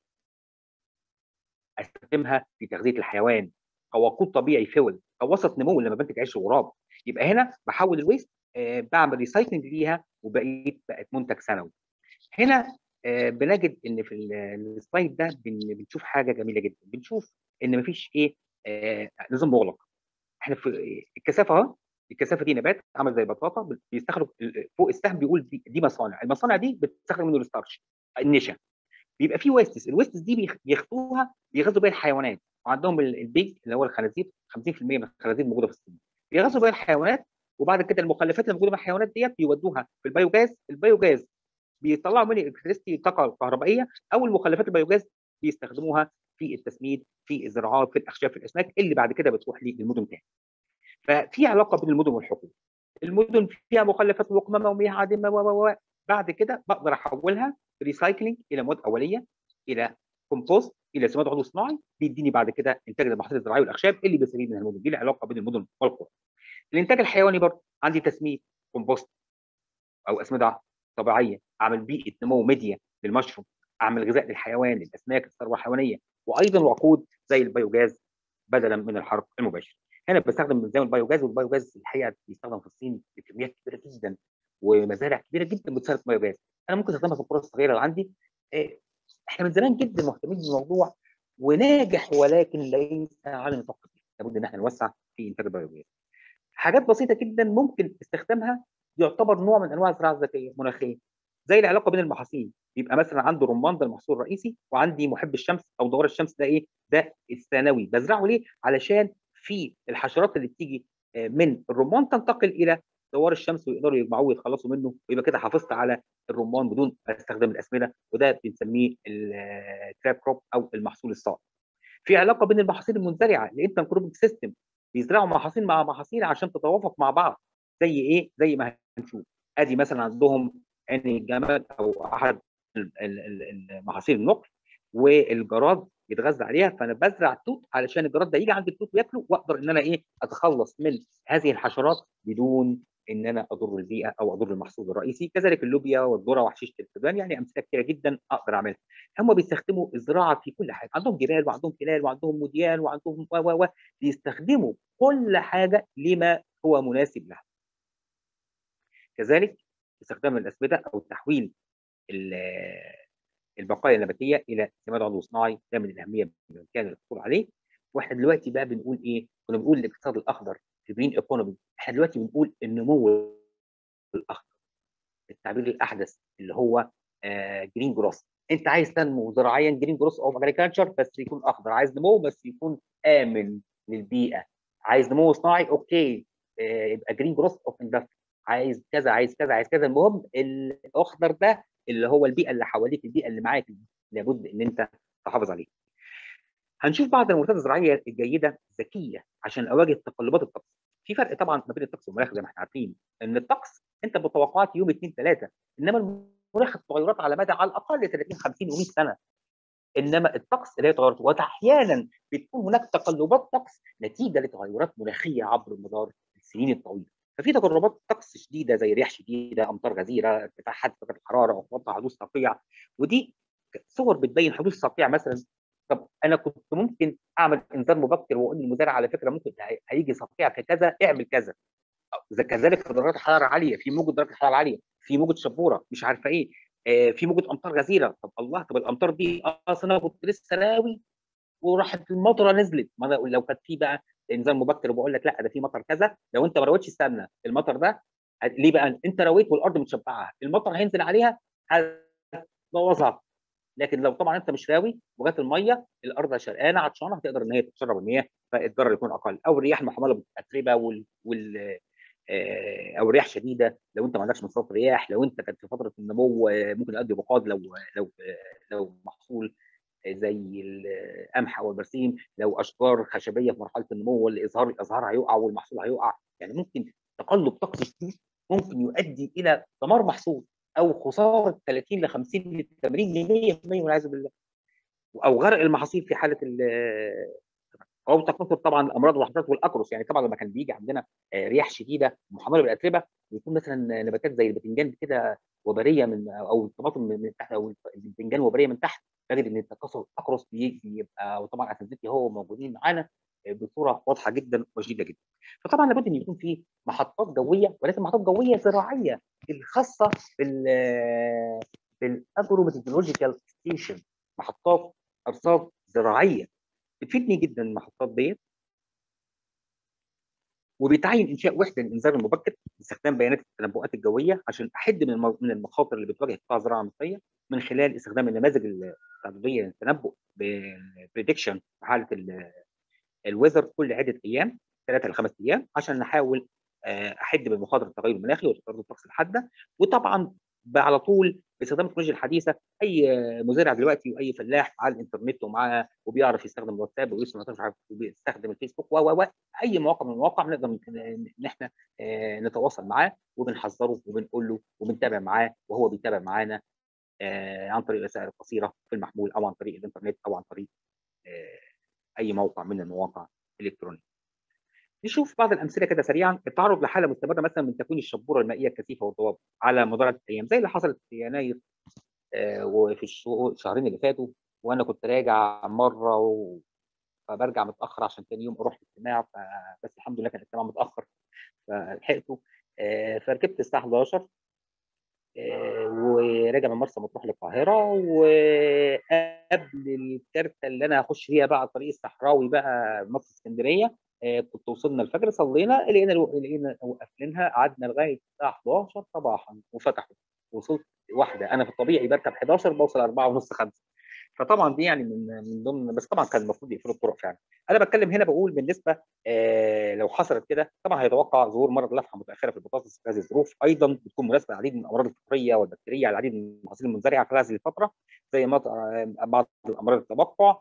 استخدمها في تغذيه الحيوان كوقود طبيعي فول كوسط نمو لما بنتج عيش الغراب يبقى هنا بحول الويست آه بعمل ريسايكلينج ليها وبقيت بقت منتج سنوي هنا آه بنجد ان في السلايد ده بنشوف حاجه جميله جدا بنشوف ان مفيش ايه آه نظام مغلق احنا في الكثافه اهو الكثافه دي نبات عامل زي بطاطا بيستخرج فوق السهم بيقول دي, دي مصانع المصانع دي بتستخرج منه الستارش النشا بيبقى في ويستس الويستس دي بياخدوها بيغذوا بيها الحيوانات وعندهم البيج اللي هو الخنازير 50% من الخنازير موجوده في الصين بيغذوا بيها الحيوانات وبعد كده المخلفات اللي موجوده مع الحيوانات ديت بيودوها في البيوجاز البيوجاز بيطلعوا منه الكتريستي طاقه كهربائيه او المخلفات البيوجاز بيستخدموها في التسميد في الزراعات في الاخشاب في الاسماك اللي بعد كده بتروح للمدن تاني ففي علاقه بين المدن والحقول المدن فيها مخلفات وقمامه ومياه عادمه و بعد كده بقدر احولها ريسايكلينج الى مواد اوليه الى كومبوست الى سماد عضوي صناعي بيديني بعد كده انتاج المحاصيل الزراعيه والاخشاب اللي بيستفيد منها المدن دي العلاقه بين المدن والقرى الانتاج الحيواني برضه عندي تسميد كومبوست او اسمده طبيعيه اعمل بيئه نمو ميديا للمشروم اعمل غذاء للحيوان للاسماك الثروه الحيوانيه وايضا وقود زي البيوجاز بدلا من الحرق المباشر هنا بستخدم زي البايوجاز والبايوجاز الحقيقه بيستخدم في الصين بكميات كبيره جدا ومزارع كبيره جدا بتصرف بايوجاز انا ممكن استخدمها في القرى الصغيره اللي عندي احنا من زمان جدا مهتمين بالموضوع وناجح ولكن ليس على نطاق كبير لابد ان احنا نوسع في انتاج البيوجاز حاجات بسيطه جدا ممكن استخدامها يعتبر نوع من انواع الزراعه الذكيه مناخيه زي العلاقه بين المحاصيل يبقى مثلا عنده رمان ده المحصول الرئيسي وعندي محب الشمس او دوار الشمس ده ايه ده الثانوي بزرعه ليه علشان في الحشرات اللي بتيجي من الرمان تنتقل الى دوار الشمس ويقدروا يجمعوه ويتخلصوا منه ويبقى كده حافظت على الرمان بدون ما استخدام الاسمده وده بنسميه الكراب كروب او المحصول الصائب. في علاقه بين المحاصيل المنزرعه الانتر كروبنج سيستم بيزرعوا محاصيل مع محاصيل عشان تتوافق مع بعض زي ايه؟ زي ما هنشوف ادي مثلا عندهم عين الجمل او احد المحاصيل النقل والجراد يتغذى عليها فانا بزرع توت علشان الجراد ده يجي عند التوت وياكله واقدر ان انا ايه اتخلص من هذه الحشرات بدون ان انا اضر البيئه او اضر المحصول الرئيسي كذلك اللوبيا والذره وحشيشه الكبان يعني امثله كثيره جدا اقدر اعملها هم بيستخدموا الزراعه في كل حاجه عندهم جبال وعندهم تلال وعندهم موديان وعندهم و و و بيستخدموا كل حاجه لما هو مناسب لها كذلك استخدام الاسمده او تحويل البقايا النباتيه الى سماد عضوي صناعي ده من الاهميه بالامكان الحصول عليه واحنا دلوقتي بقى بنقول ايه؟ كنا بنقول الاقتصاد الاخضر في جرين ايكونومي احنا دلوقتي بنقول النمو الاخضر التعبير الاحدث اللي هو آه جرين جروس انت عايز تنمو زراعيا جرين جروس اوف اجريكلتشر بس يكون اخضر عايز نمو بس يكون امن للبيئه عايز نمو صناعي اوكي آه يبقى جرين جروس اوف اندستري عايز كذا عايز كذا عايز كذا المهم الاخضر ده اللي هو البيئه اللي حواليك البيئه اللي معاك لابد ان انت تحافظ عليها هنشوف بعض المنتجات الزراعيه الجيده ذكيه عشان اواجه تقلبات الطقس في فرق طبعا ما بين الطقس والمناخ زي ما احنا عارفين ان الطقس انت بتوقعات يوم اثنين ثلاثه انما المناخ التغيرات على مدى على الاقل 30 50 و100 سنه انما الطقس لا يتغير واحيانا بتكون هناك تقلبات طقس نتيجه لتغيرات مناخيه عبر مدار السنين الطويله ففي تقلبات طقس شديده زي رياح شديده امطار غزيره ارتفاع حد درجه الحراره اخبار حدوث صقيع ودي صور بتبين حدوث صقيع مثلا طب انا كنت ممكن اعمل انذار مبكر واقول للمزارع على فكره ممكن هيجي صقيع في كذا اعمل كذا كذلك في درجات حراره عاليه في موجه درجه حراره عاليه في موجه شبوره مش عارفه ايه آه في موجه امطار غزيره طب الله طب الامطار دي اصلا انا كنت لسه راوي وراحت المطره نزلت ما لو كانت في بقى انذار مبكر وبقول لك لا ده في مطر كذا لو انت ما رويتش استنى المطر ده ليه بقى انت رويت والارض متشبعه المطر هينزل عليها هتبوظها لكن لو طبعا انت مش راوي وجات الميه الارض شرقانه عطشانه هتقدر ان هي تتشرب المياه فالضرر يكون اقل او الرياح المحمله بالاتربه وال, وال... او رياح شديده لو انت ما عندكش مصادر رياح لو انت كانت في فتره النمو ممكن يؤدي بقاد لو لو لو محصول زي القمح او البرسيم لو اشجار خشبيه في مرحله النمو والازهار الازهار هيقع والمحصول هيقع يعني ممكن تقلب طقس شديد ممكن يؤدي الى دمار محصول او خساره 30 ل 50 ل 80 ل 100% والعياذ بالله او غرق المحاصيل في حاله او تكاثر طبعا الامراض والحشرات والاكروس يعني طبعا لما كان بيجي عندنا رياح شديده محمله بالاتربه ويكون مثلا نباتات زي البتنجان كده وبريه من او الطماطم من تحت او البتنجان وبريه من تحت تجد ان التكاثر الاكروس بيبقى وطبعا اساتذتي هو موجودين معانا بصوره واضحه جدا وشديده جدا. فطبعا لابد ان يكون في محطات جويه ولكن محطات جويه زراعيه الخاصه بال بالاجرو ميثودولوجيكال ستيشن محطات ارصاد زراعيه بتفيدني جدا المحطات ديت وبيتعين انشاء وحده للانذار المبكر باستخدام بيانات التنبؤات الجويه عشان احد من من المخاطر اللي بتواجه قطاع الزراعه المصريه من خلال استخدام النماذج التعدديه للتنبؤ بالبريدكشن في حاله الويذر كل عده ايام ثلاثه لخمس ايام عشان نحاول احد من مخاطر التغير المناخي وتغير الطقس الحاده وطبعا على طول باستخدام التكنولوجيا الحديثه اي مزارع دلوقتي واي فلاح على الانترنت ومعاه وبيعرف يستخدم الواتساب ويوصل مش عارف وبيستخدم الفيسبوك و و اي مواقع من المواقع بنقدر ان احنا نتواصل معاه وبنحذره وبنقول له وبنتابع معاه وهو بيتابع معانا عن طريق الرسائل القصيره في المحمول او عن طريق الانترنت او عن طريق اي موقع من المواقع الالكترونيه. نشوف بعض الامثله كده سريعا التعرض لحاله مستمره مثلا من تكوين الشبوره المائيه الكثيفه والضباب على مدار الايام زي اللي حصلت في يناير آه وفي الشهرين اللي فاتوا وانا كنت راجع مره و... فبرجع متاخر عشان تاني يوم اروح الاجتماع بس الحمد لله كان الاجتماع متاخر فلحقته فركبت الساعه 11 وراجع من مرسى مطروح للقاهره وقبل الكارته اللي انا هخش فيها بقى الطريق الصحراوي بقى مصر اسكندريه كنت وصلنا الفجر صلينا لقينا لقينا وقفلينها قعدنا لغايه الساعه 11 صباحا وفتحوا وصلت واحده انا في الطبيعي بركب 11 بوصل 4 ونص 5 فطبعا دي يعني من من ضمن بس طبعا كان المفروض يقفلوا الطرق فعلا انا بتكلم هنا بقول بالنسبه آه لو حصلت كده طبعا هيتوقع ظهور مرض لفحه متاخره في البطاطس في هذه الظروف ايضا بتكون مناسبه للعديد من الامراض الفطريه والبكتيريه على العديد من المحاصيل المنزرعه في هذه الفتره زي بعض الامراض التبقع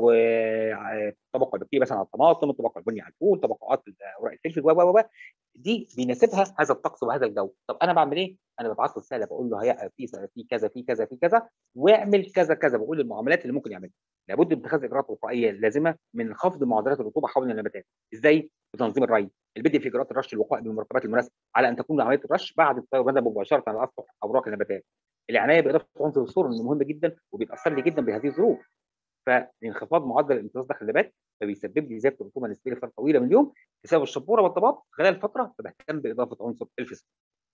وتبقع البكتيريا مثلا على الطماطم التبقع البني على الفول تبقعات اوراق الفلفل و و دي بيناسبها هذا الطقس وهذا الجو طب انا بعمل ايه انا ببعت له رساله بقول له هي في في كذا في كذا في كذا واعمل كذا كذا بقول المعاملات اللي ممكن يعملها لابد من اتخاذ اجراءات وقائيه لازمه من خفض معدلات الرطوبه حول النباتات ازاي بتنظيم الري البدء في اجراءات الرش الوقائي بالمركبات المناسبه على ان تكون عمليه الرش بعد التغير مباشره على اسطح اوراق النباتات العنايه باضافه عنصر الصور انه مهم جدا وبيتاثر لي جدا بهذه الظروف فانخفاض معدل الامتصاص داخل النبات فبيسبب لي زياده الرطوبه النسبيه لفتره طويله من اليوم بسبب الشبوره والضباب خلال فتره فبهتم باضافه عنصر الفسفور.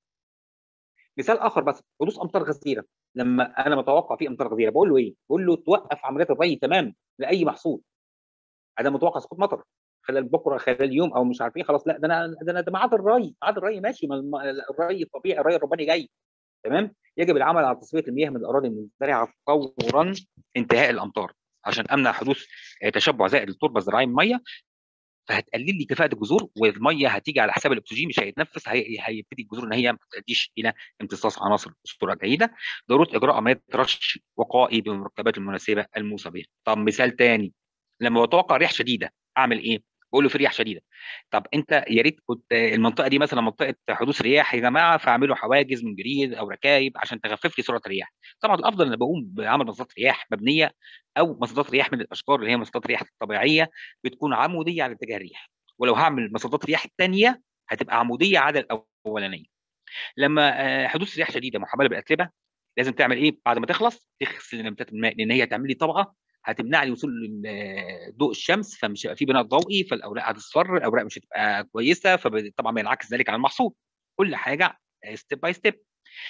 مثال اخر بس حدوث امطار غزيره لما انا متوقع في امطار غزيره بقول له ايه؟ بقول له توقف عمليات الري تمام لاي محصول. انا متوقع سقوط مطر خلال بكره خلال يوم او مش عارف ايه خلاص لا ده انا ده انا ده ميعاد الري ميعاد الري ماشي ما الري الطبيعي الري الرباني جاي تمام يجب العمل على تصفيه المياه من الاراضي المزدرعه فورا انتهاء الامطار عشان امنع حدوث تشبع زائد للتربه الزراعيه من الميه فهتقلل لي كفاءه الجذور والميه هتيجي على حساب الاكسجين مش هيتنفس هي... هيبتدي الجذور ان هي ما تؤديش الى امتصاص عناصر بصوره جيده ضروره اجراء عمليه رش وقائي بالمركبات المناسبه الموصى بها طب مثال ثاني لما بتوقع ريح شديده اعمل ايه؟ بقول له في رياح شديده طب انت يا ريت كنت المنطقه دي مثلا منطقه حدوث رياح يا جماعه فاعملوا حواجز من جريد او ركايب عشان تخفف لي سرعه الرياح طبعا الافضل ان بقوم بعمل مصادات رياح مبنيه او مصادات رياح من الاشجار اللي هي مصادات رياح طبيعيه بتكون عموديه على اتجاه الرياح ولو هعمل مصادات رياح ثانيه هتبقى عموديه على الاولانيه لما حدوث رياح شديده محمله بالاتربه لازم تعمل ايه بعد ما تخلص تغسل نباتات الماء لان هي هتعمل لي طبقه هتمنع لي وصول ضوء الشمس فمش هيبقى في بناء ضوئي فالاوراق هتصفر الاوراق مش هتبقى كويسه فطبعا بينعكس ذلك على المحصول كل حاجه ستيب باي ستيب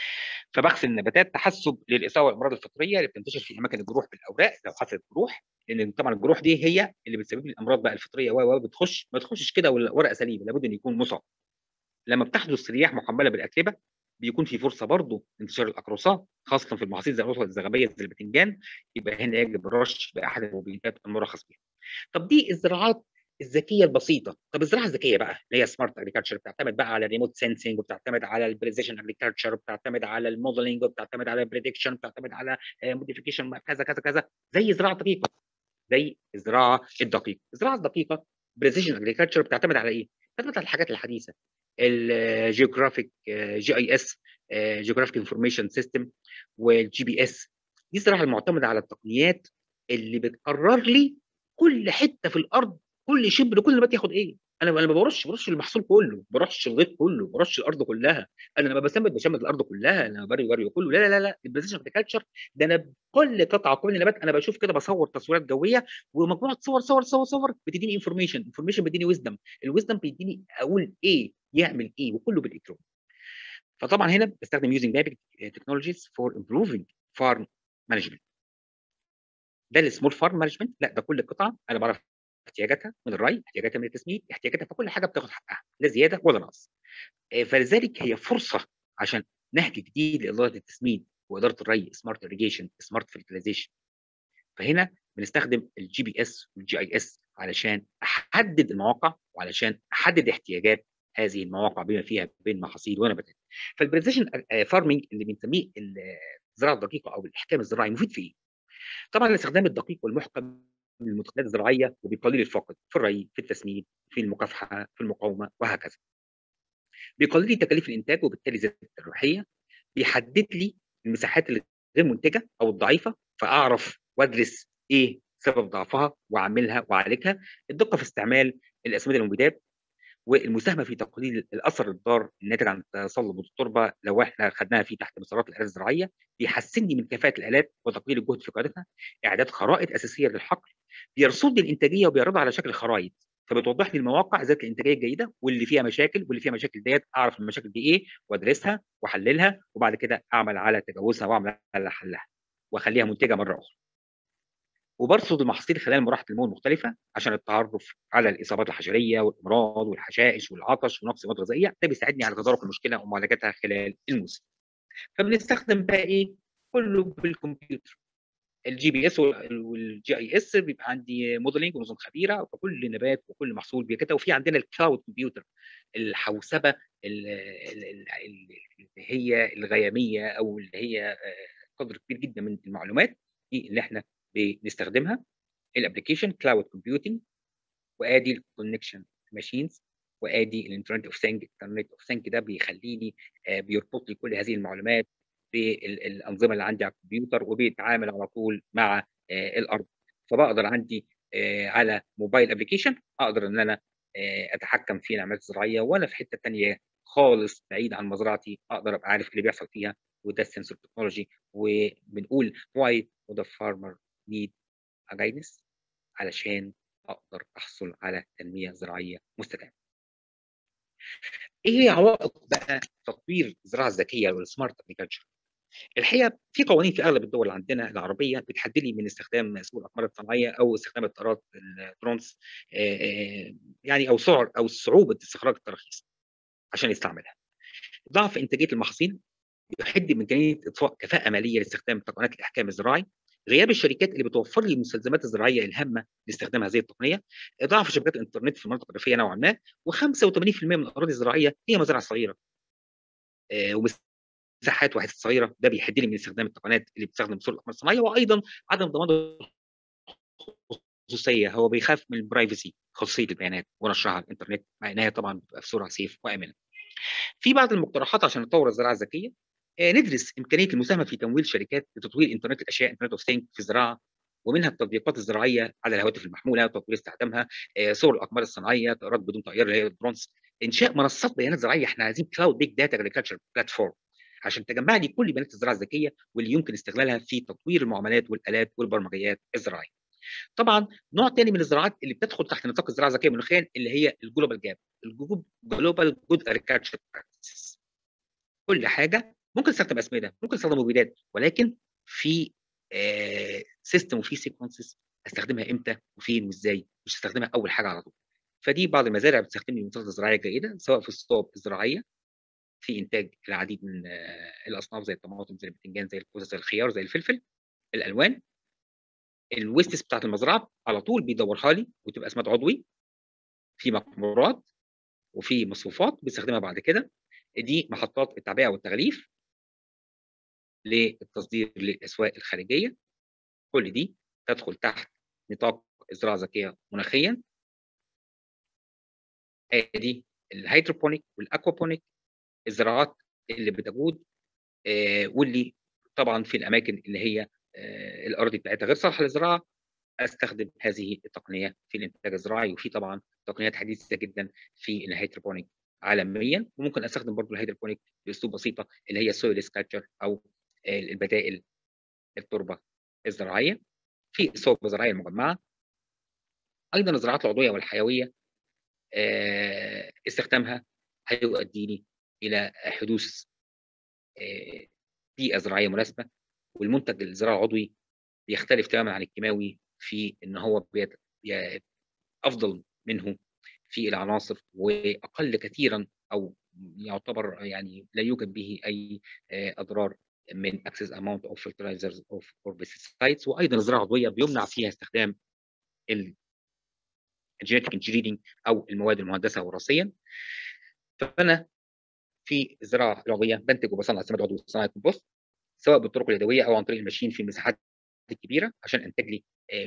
فبغسل النباتات تحسب للاصابه والامراض الفطريه اللي بتنتشر في اماكن الجروح بالاوراق لو حصلت جروح لان طبعا الجروح دي هي اللي بتسبب لي الامراض بقى الفطريه و بتخش ما تخشش كده والورقه سليمه لابد ان يكون مصاب لما بتحدث رياح محمله بالاتربه بيكون في فرصه برضه انتشار الاقراصات خاصه في المحاصيل زي الرطبه الزغبيه زي البتنجان يبقى هنا يجب الرش باحد المبيدات المرخص بها. طب دي الزراعات الذكيه البسيطه، طب الزراعه الذكيه بقى اللي هي سمارت اجريكلتشر بتعتمد بقى على الريموت سensing وبتعتمد على البريزيشن اجريكلتشر وبتعتمد على الموديلنج وبتعتمد على البريدكشن وبتعتمد على موديفيكيشن كذا كذا كذا زي الزراعه الدقيقه زي الزراعه الدقيقه، الزراعه الدقيقه بريزيشن اجريكلتشر بتعتمد على ايه؟ بتعتمد على الحاجات الحديثه الجيوغرافيك جي اي اس جيوغرافيك انفورميشن سيستم والجي بي اس دي الصراحه المعتمده على التقنيات اللي بتقرر لي كل حته في الارض كل شبر كل نبات ياخد ايه انا انا ما برش برش المحصول كله برش الغيط كله برش الارض كلها انا لما بسمد بشمد الارض كلها انا بري بري كله لا لا لا لا البريزيشن اجريكلتشر ده انا كل قطعه كل نبات انا بشوف كده بصور تصويرات جويه ومجموعه صور صور صور صور بتديني انفورميشن انفورميشن بيديني ويزدم الويزدم بيديني اقول ايه يعمل ايه وكله بالالكترون فطبعا هنا بستخدم يوزنج مابينج تكنولوجيز فور امبروفينج فارم مانجمنت ده السمول فارم مانجمنت لا ده كل قطعه انا بعرف احتياجاتها من الري احتياجاتها من التسميد احتياجاتها فكل حاجه بتاخد حقها لا زياده ولا نقص فلذلك هي فرصه عشان نهج جديد لاداره التسميد واداره الري سمارت اريجيشن سمارت فيرتلايزيشن فهنا بنستخدم الجي بي اس والجي اي اس علشان احدد المواقع وعلشان احدد احتياجات هذه المواقع بما فيها بين محاصيل ونباتات فالبريزيشن فارمنج اللي بنسميه الزراعه الدقيقه او الاحكام الزراعي مفيد في ايه؟ طبعا الاستخدام الدقيق والمحكم للمنتجات الزراعيه وبيقلل الفقد في الري في التسميد في المكافحه في المقاومه وهكذا بيقلل لي تكاليف الانتاج وبالتالي زياده الربحيه بيحدد لي المساحات اللي غير منتجه او الضعيفه فاعرف وادرس ايه سبب ضعفها واعملها واعالجها الدقه في استعمال الاسمده المبيدات والمساهمه في تقليل الاثر الضار الناتج عن تصلب التربه لو احنا خدناها في تحت مسارات الالات الزراعيه بيحسن لي من كفاءه الالات وتقليل الجهد في قيادتها اعداد خرائط اساسيه للحقل بيرصد لي الانتاجيه وبيعرضها على شكل خرائط فبتوضح لي المواقع ذات الانتاجيه الجيده واللي فيها مشاكل واللي فيها مشاكل ديت اعرف المشاكل دي ايه وادرسها واحللها وبعد كده اعمل على تجاوزها واعمل على حلها واخليها منتجه مره اخرى وبرصد المحاصيل خلال مراحل النمو المختلفه عشان التعرف على الاصابات الحشريه والامراض والحشائش والعطش ونقص المواد الغذائيه ده بيساعدني على تدارك المشكله ومعالجتها خلال الموسم. فبنستخدم بقى ايه؟ كله بالكمبيوتر. الجي بي اس والجي اي اس بيبقى عندي موديلنج ونظم خبيره وكل نبات وكل محصول بكده وفي عندنا الكلاود كمبيوتر الحوسبه اللي هي الغياميه او اللي هي قدر كبير جدا من المعلومات دي اللي احنا بنستخدمها الابلكيشن كلاود كومبيوتنج وادي الكونكشن ماشينز وادي الانترنت اوف ثينج الانترنت اوف ثينج ده بيخليني بيربط لي كل هذه المعلومات بالانظمه اللي عندي على الكمبيوتر وبيتعامل على طول مع الارض فبقدر عندي على موبايل ابلكيشن اقدر ان انا اتحكم في العمليات الزراعيه وانا في حته ثانيه خالص بعيد عن مزرعتي اقدر ابقى عارف اللي بيحصل فيها وده السنسور تكنولوجي وبنقول why would a farmer need a guidance علشان اقدر احصل على تنميه زراعيه مستدامه. ايه هي عوائق بقى تطوير الزراعه الذكيه والسمارت اجريكلتشر؟ الحقيقه في قوانين في اغلب الدول عندنا العربيه بتحدد لي من استخدام سوق الاقمار الصناعيه او استخدام الطائرات الدرونز يعني او سعر او صعوبه استخراج التراخيص عشان يستعملها. ضعف انتاجيه المحاصيل يحد من امكانيه اضفاء كفاءه ماليه لاستخدام تقنيات الاحكام الزراعي غياب الشركات اللي بتوفر لي المستلزمات الزراعيه الهامه لاستخدام هذه التقنيه ضعف شبكات الانترنت في المناطق الريفيه نوعا ما و85% من الاراضي الزراعيه هي مزارع صغيره آه ومساحات واحده صغيره ده بيحد لي من استخدام التقنيات اللي بتستخدم سوق الاقمار الصناعيه وايضا عدم ضمان الخصوصيه هو بيخاف من البرايفسي خصوصيه البيانات ونشرها على الانترنت مع انها طبعا بتبقى في صوره سيف وامنه في بعض المقترحات عشان نطور الزراعه الذكيه ندرس امكانيه المساهمه في تمويل شركات لتطوير انترنت الاشياء انترنت اوف ثينك في الزراعه ومنها التطبيقات الزراعيه على الهواتف المحموله وتطوير استخدامها صور الاقمار الصناعيه طائرات بدون طيار اللي هي الدرونز انشاء منصات بيانات زراعيه احنا عايزين كلاود بيج داتا اجريكلتشر بلاتفورم عشان تجمع لي كل بيانات الزراعه الذكيه واللي يمكن استغلالها في تطوير المعاملات والالات والبرمجيات الزراعيه. طبعا نوع ثاني من الزراعات اللي بتدخل تحت نطاق الزراعه الذكيه مناخيا اللي هي الجلوبال جاب الجلوبال جود اجريكلتشر براكتسز كل حاجه ممكن استخدم اسمده ممكن استخدم مبيدات ولكن في آه سيستم وفي سيكونسز استخدمها امتى وفين وازاي مش استخدمها اول حاجه على طول فدي بعض المزارع بتستخدم المنتجات الزراعيه الجيده سواء في الصوب الزراعيه في انتاج العديد من آه الاصناف زي الطماطم زي البتنجان زي الكوسه زي الخيار زي الفلفل الالوان الويستس بتاعت المزرعه على طول بيدورها لي وتبقى اسماد عضوي في مقمورات وفي مصفوفات بيستخدمها بعد كده دي محطات التعبئه والتغليف للتصدير للاسواق الخارجيه كل دي تدخل تحت نطاق الزراعه الذكيه مناخيا ادي الهيدروبونيك والاكوابونيك الزراعات اللي بتجود آه واللي طبعا في الاماكن اللي هي آه الاراضي بتاعتها غير صالحه للزراعه استخدم هذه التقنيه في الانتاج الزراعي وفي طبعا تقنيات حديثه جدا في الهيدروبونيك عالميا وممكن استخدم برضو الهيدروبونيك باسلوب بسيطه اللي هي سويل سكاتشر او البدائل التربه الزراعيه في الصوب الزراعيه المجمعه ايضا الزراعات العضويه والحيويه استخدامها هيؤديني الى حدوث بيئه زراعيه مناسبه والمنتج الزراعي العضوي بيختلف تماما عن الكيماوي في ان هو بيت... افضل منه في العناصر واقل كثيرا او يعتبر يعني لا يوجد به اي اضرار من excess amount of fertilizers of or pesticides وايضا الزراعه العضويه بيمنع فيها استخدام الجينيتيك انجينيرنج او المواد المهندسه وراثيا فانا في الزراعه العضويه بنتج وبصنع سماد عضوي صناعه كومبوست سواء بالطرق اليدويه او عن طريق الماشين في المساحات الكبيره عشان انتج لي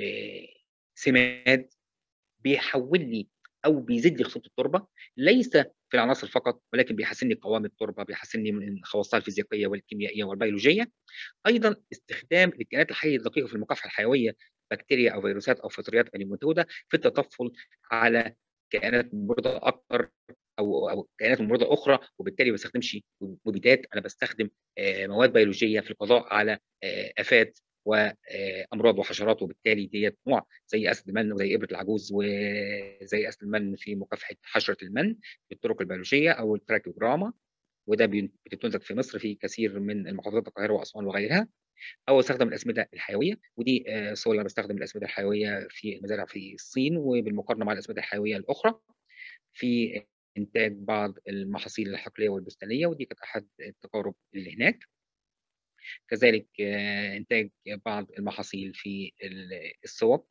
سماد بيحول لي او بيزيد لي خصوبه التربه ليس في العناصر فقط ولكن بيحسن لي قوام التربه بيحسن لي من خواصها الفيزيائيه والكيميائيه والبيولوجيه ايضا استخدام الكائنات الحيه الدقيقه في المكافحه الحيويه بكتيريا او فيروسات او فطريات المنتوده في التطفل على كائنات ممرضه اكتر او او كائنات ممرضه اخرى وبالتالي ما بستخدمش مبيدات انا بستخدم مواد بيولوجيه في القضاء على افات وامراض وحشرات وبالتالي ديت نوع زي اسد المن وزي ابره العجوز وزي اسد المن في مكافحه حشره المن بالطرق البيولوجيه او التراكيوجراما وده بتنتج في مصر في كثير من المحافظات القاهره واسوان وغيرها او استخدم الاسمده الحيويه ودي سولا بستخدم الاسمده الحيويه في المزارع في الصين وبالمقارنه مع الاسمده الحيويه الاخرى في انتاج بعض المحاصيل الحقليه والبستانيه ودي كانت احد التجارب اللي هناك كذلك انتاج بعض المحاصيل في الصوب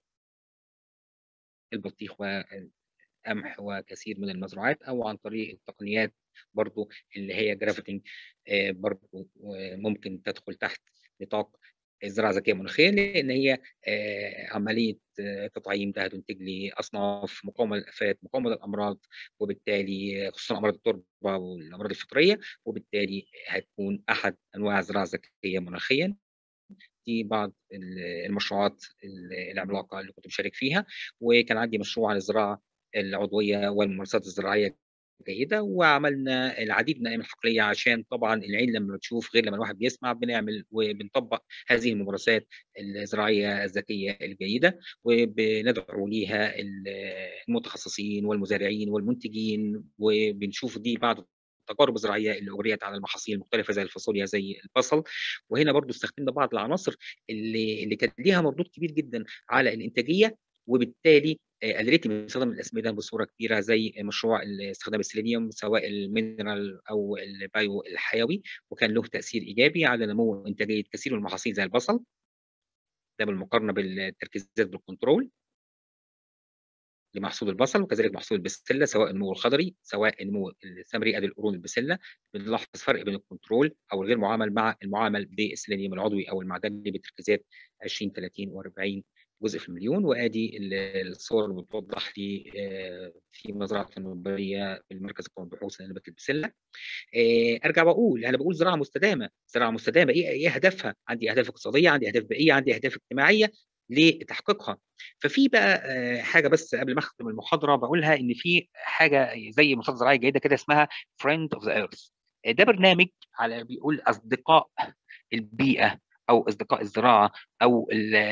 البطيخ والقمح وكثير من المزروعات او عن طريق التقنيات برضو اللي هي جرافتنج برضو ممكن تدخل تحت نطاق الزراعه الذكيه المناخيه لان هي عمليه تطعيم ده هتنتج لي اصناف مقاومه للافات مقاومه للامراض وبالتالي خصوصا امراض التربه والامراض الفطريه وبالتالي هتكون احد انواع الزراعه الذكيه مناخيا دي بعض المشروعات العملاقه اللي كنت بشارك فيها وكان عندي مشروع عن الزراعه العضويه والممارسات الزراعيه جيده وعملنا العديد من الايام الحقليه عشان طبعا العين لما بتشوف غير لما الواحد بيسمع بنعمل وبنطبق هذه الممارسات الزراعيه الذكيه الجيده وبندعو ليها المتخصصين والمزارعين والمنتجين وبنشوف دي بعض التجارب الزراعيه اللي اجريت على المحاصيل المختلفه زي الفاصوليا زي البصل وهنا برضو استخدمنا بعض العناصر اللي اللي كان ليها مردود كبير جدا على الانتاجيه وبالتالي قللت من استخدام الاسمده بصوره كبيره زي مشروع استخدام السيلينيوم سواء المينرال او البايو الحيوي وكان له تاثير ايجابي على نمو انتاجيه كثير من المحاصيل زي البصل ده بالمقارنه بالتركيزات بالكنترول لمحصول البصل وكذلك محصول البسله سواء النمو الخضري سواء النمو الثمري ادي القرون البسله بنلاحظ فرق بين الكنترول او الغير معامل مع المعامل بالسيلينيوم العضوي او المعدني بتركيزات 20 30 و40 جزء في المليون وادي الصور اللي بتوضح لي في مزرعه النوبيه في المركز القومي للبحوث لنبات البسله ارجع واقول انا بقول زراعه مستدامه زراعه مستدامه ايه ايه هدفها عندي اهداف اقتصاديه عندي اهداف بيئيه عندي اهداف اجتماعيه لتحقيقها ففي بقى حاجه بس قبل ما اختم المحاضره بقولها ان في حاجه زي مصادر زراعيه جيده كده اسمها فريند اوف ذا ايرث ده برنامج على بيقول اصدقاء البيئه او اصدقاء الزراعه او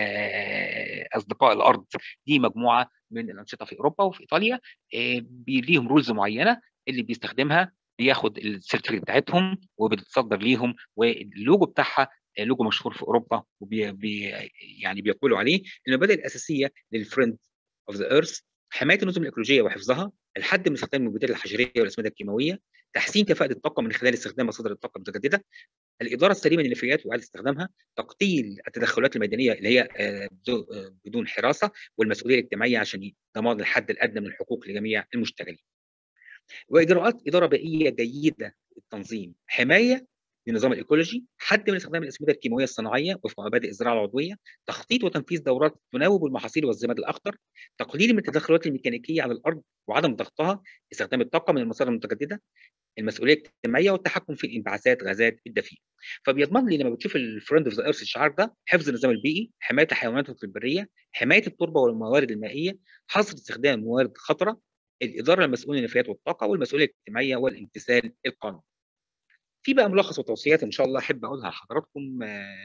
اصدقاء الارض دي مجموعه من الانشطه في اوروبا وفي ايطاليا ليهم رولز معينه اللي بيستخدمها بياخد السيرتيفيكت بتاعتهم وبتتصدر ليهم واللوجو بتاعها لوجو مشهور في اوروبا وبي بي يعني بيقولوا عليه المبادئ الاساسيه للفريند اوف ذا ايرث حمايه النظم الايكولوجيه وحفظها الحد من استخدام المبيدات الحشريه والاسمده الكيماويه تحسين كفاءه الطاقه من خلال استخدام مصادر الطاقه المتجدده الاداره السليمه للنفايات واعاده استخدامها تقتيل التدخلات الميدانيه اللي هي بدون حراسه والمسؤوليه الاجتماعيه عشان ضمان الحد الادنى من الحقوق لجميع المشتغلين واجراءات اداره بيئيه جيده للتنظيم حمايه للنظام الايكولوجي حد من استخدام الاسمده الكيماويه الصناعيه وفق مبادئ الزراعه العضويه تخطيط وتنفيذ دورات تناوب المحاصيل والزماد الاخضر تقليل من التدخلات الميكانيكيه على الارض وعدم ضغطها استخدام الطاقه من المصادر المتجدده المسؤوليه الاجتماعيه والتحكم في الانبعاثات غازات الدفيئه فبيضمن لي لما بتشوف الفريند اوف ذا ايرث الشعار ده حفظ النظام البيئي حمايه الحيوانات البريه حمايه التربه والموارد المائيه حظر استخدام موارد خطره الاداره المسؤوله للنفايات والطاقه والمسؤوليه الاجتماعيه والامتثال القانوني في بقى ملخص وتوصيات ان شاء الله احب اقولها لحضراتكم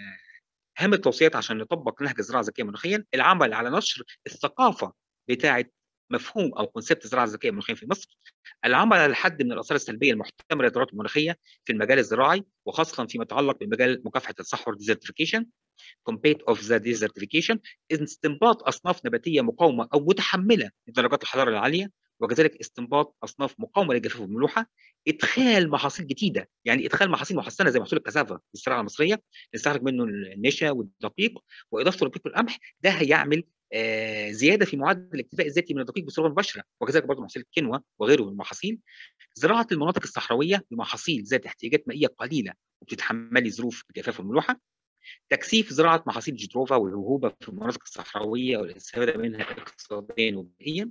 اهم التوصيات عشان نطبق نهج الزراعه الذكيه مناخيا العمل على نشر الثقافه بتاعه مفهوم او كونسيبت الزراعه الذكيه مناخيا في مصر العمل على الحد من الاثار السلبيه المحتمله للتغيرات المناخيه في المجال الزراعي وخاصه فيما يتعلق بمجال مكافحه الصحوه ديزرتيفيكيشن كومبيت اوف ذا ديزرتيفيكيشن استنباط اصناف نباتيه مقاومه او متحمله لدرجات الحراره العاليه وكذلك استنباط اصناف مقاومه للجفاف والملوحه ادخال محاصيل جديده يعني ادخال محاصيل محسنه زي محصول الكثافه في الزراعه المصريه نستخرج منه النشا والدقيق واضافته للدقيق والقمح ده هيعمل آه زياده في معدل الاكتفاء الذاتي من الدقيق بصوره مباشره وكذلك برضه محاصيل الكنوه وغيره من المحاصيل زراعه المناطق الصحراويه بمحاصيل ذات احتياجات مائيه قليله وبتتحمل ظروف الجفاف والملوحه تكثيف زراعه محاصيل الجدروفا والهوبه في المناطق الصحراويه والاستفاده منها اقتصاديا وبيئيا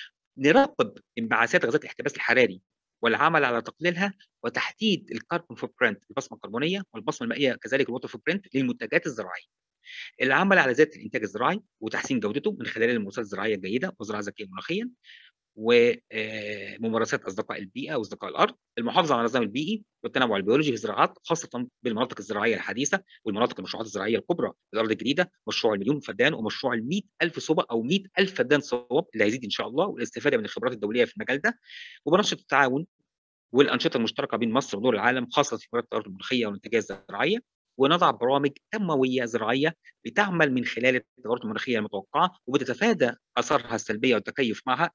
نراقب انبعاثات غازات الاحتباس الحراري والعمل على تقليلها وتحديد الكربون فوت برنت البصمه الكربونيه والبصمه المائيه كذلك الووتر فوت برنت للمنتجات الزراعيه. العمل على زياده الانتاج الزراعي وتحسين جودته من خلال الممارسات الزراعيه الجيده والزراعه الذكيه مناخيا وممارسات اصدقاء البيئه واصدقاء الارض، المحافظه على النظام البيئي والتنوع البيولوجي في الزراعات خاصه بالمناطق الزراعيه الحديثه والمناطق المشروعات الزراعيه الكبرى الارض الجديده، مشروع المليون فدان ومشروع ال 100000 صوبه او 100000 فدان صوب اللي هيزيد ان شاء الله والاستفاده من الخبرات الدوليه في المجال ده وبنشط التعاون والانشطه المشتركه بين مصر ودول العالم خاصه في مجال الارض المناخيه والانتاجيه الزراعيه ونضع برامج تنمويه زراعيه بتعمل من خلال التغيرات المناخيه المتوقعه وبتتفادى اثارها السلبيه والتكيف معها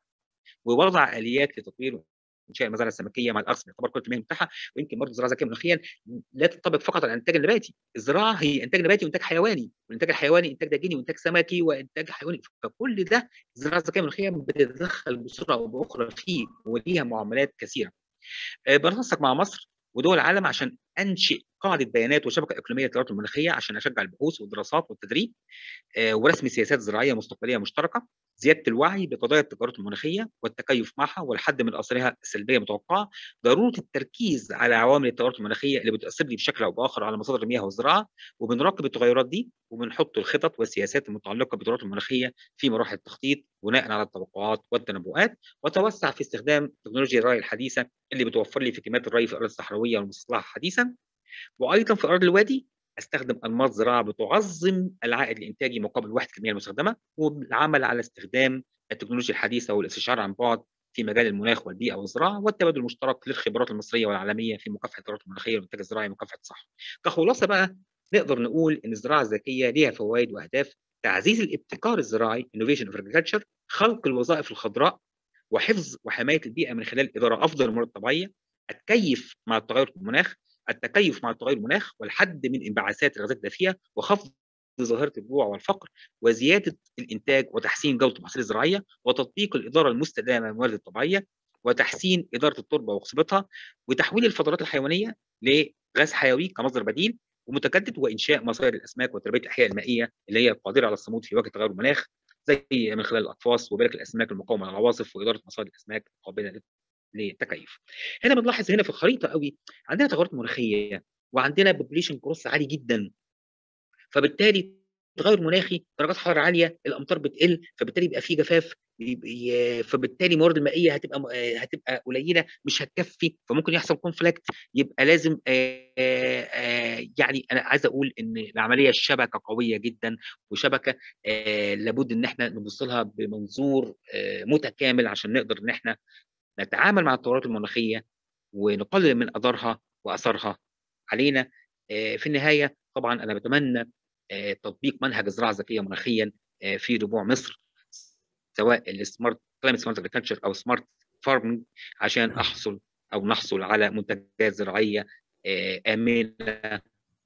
ووضع اليات لتطوير انشاء المزارع السمكيه مع الاخذ باعتبار كل المياه المتاحه ويمكن برضه الزراعه الذكيه مناخيا لا تنطبق فقط على الانتاج النباتي، الزراعه هي انتاج نباتي وانتاج حيواني، والانتاج الحيواني انتاج داجيني وانتاج سمكي وانتاج حيواني فكل ده الزراعه الذكيه مناخيا بتتدخل بصوره او باخرى فيه وليها معاملات كثيره. أه بننسق مع مصر ودول العالم عشان انشئ قاعده بيانات وشبكه اقليميه للتغيرات المناخيه عشان اشجع البحوث والدراسات والتدريب آه ورسم سياسات زراعيه مستقبليه مشتركه زياده الوعي بقضايا التغيرات المناخيه والتكيف معها والحد من اثارها السلبيه المتوقعه ضروره التركيز على عوامل التغيرات المناخيه اللي بتاثر لي بشكل او باخر على مصادر المياه والزراعه وبنراقب التغيرات دي وبنحط الخطط والسياسات المتعلقه بالتغيرات المناخيه في مراحل التخطيط بناء على التوقعات والتنبؤات وتوسع في استخدام تكنولوجيا الري الحديثه اللي بتوفر لي في كميات الري في الارض الصحراويه والمستصلحه حديثا وايضا في ارض الوادي استخدم انماط زراعه بتعظم العائد الانتاجي مقابل وحده المياه المستخدمه والعمل على استخدام التكنولوجيا الحديثه والاستشعار عن بعد في مجال المناخ والبيئه والزراعه والتبادل المشترك للخبرات المصريه والعالميه في مكافحه التغيرات المناخيه والانتاج الزراعي ومكافحه الصحه. كخلاصه بقى نقدر نقول ان الزراعه الذكيه ليها فوائد واهداف تعزيز الابتكار الزراعي innovation of agriculture خلق الوظائف الخضراء وحفظ وحمايه البيئه من خلال اداره افضل للموارد الطبيعيه التكيف مع التغير في المناخ التكيف مع تغير المناخ والحد من انبعاثات الغازات الدافئه وخفض ظاهره الجوع والفقر وزياده الانتاج وتحسين جوده المحاصيل الزراعيه وتطبيق الاداره المستدامه للموارد الطبيعيه وتحسين اداره التربه وخصوبتها وتحويل الفضلات الحيوانيه لغاز حيوي كمصدر بديل ومتجدد وانشاء مصادر الاسماك وتربيه الاحياء المائيه اللي هي قادره على الصمود في وجه تغير المناخ زي من خلال الاقفاص وبرك الاسماك المقاومه للعواصف واداره مصادر الاسماك القابله للتكيف. هنا بنلاحظ هنا في الخريطه قوي عندنا تغيرات مناخيه وعندنا بوبليشن كروس عالي جدا فبالتالي تغير مناخي درجات حراره عاليه الامطار بتقل فبالتالي يبقى في جفاف فبالتالي الموارد المائيه هتبقى هتبقى قليله مش هتكفي فممكن يحصل كونفليكت يبقى لازم يعني انا عايز اقول ان العمليه الشبكه قويه جدا وشبكه لابد ان احنا نبص لها بمنظور متكامل عشان نقدر ان احنا نتعامل مع التغيرات المناخيه ونقلل من اضرارها واثارها علينا في النهايه طبعا انا بتمنى تطبيق منهج الزراعه الذكيه مناخيا في ربوع مصر سواء السمارت كلايمت سمارت اجريكلتشر او سمارت فارمنج عشان احصل او نحصل على منتجات زراعيه امنه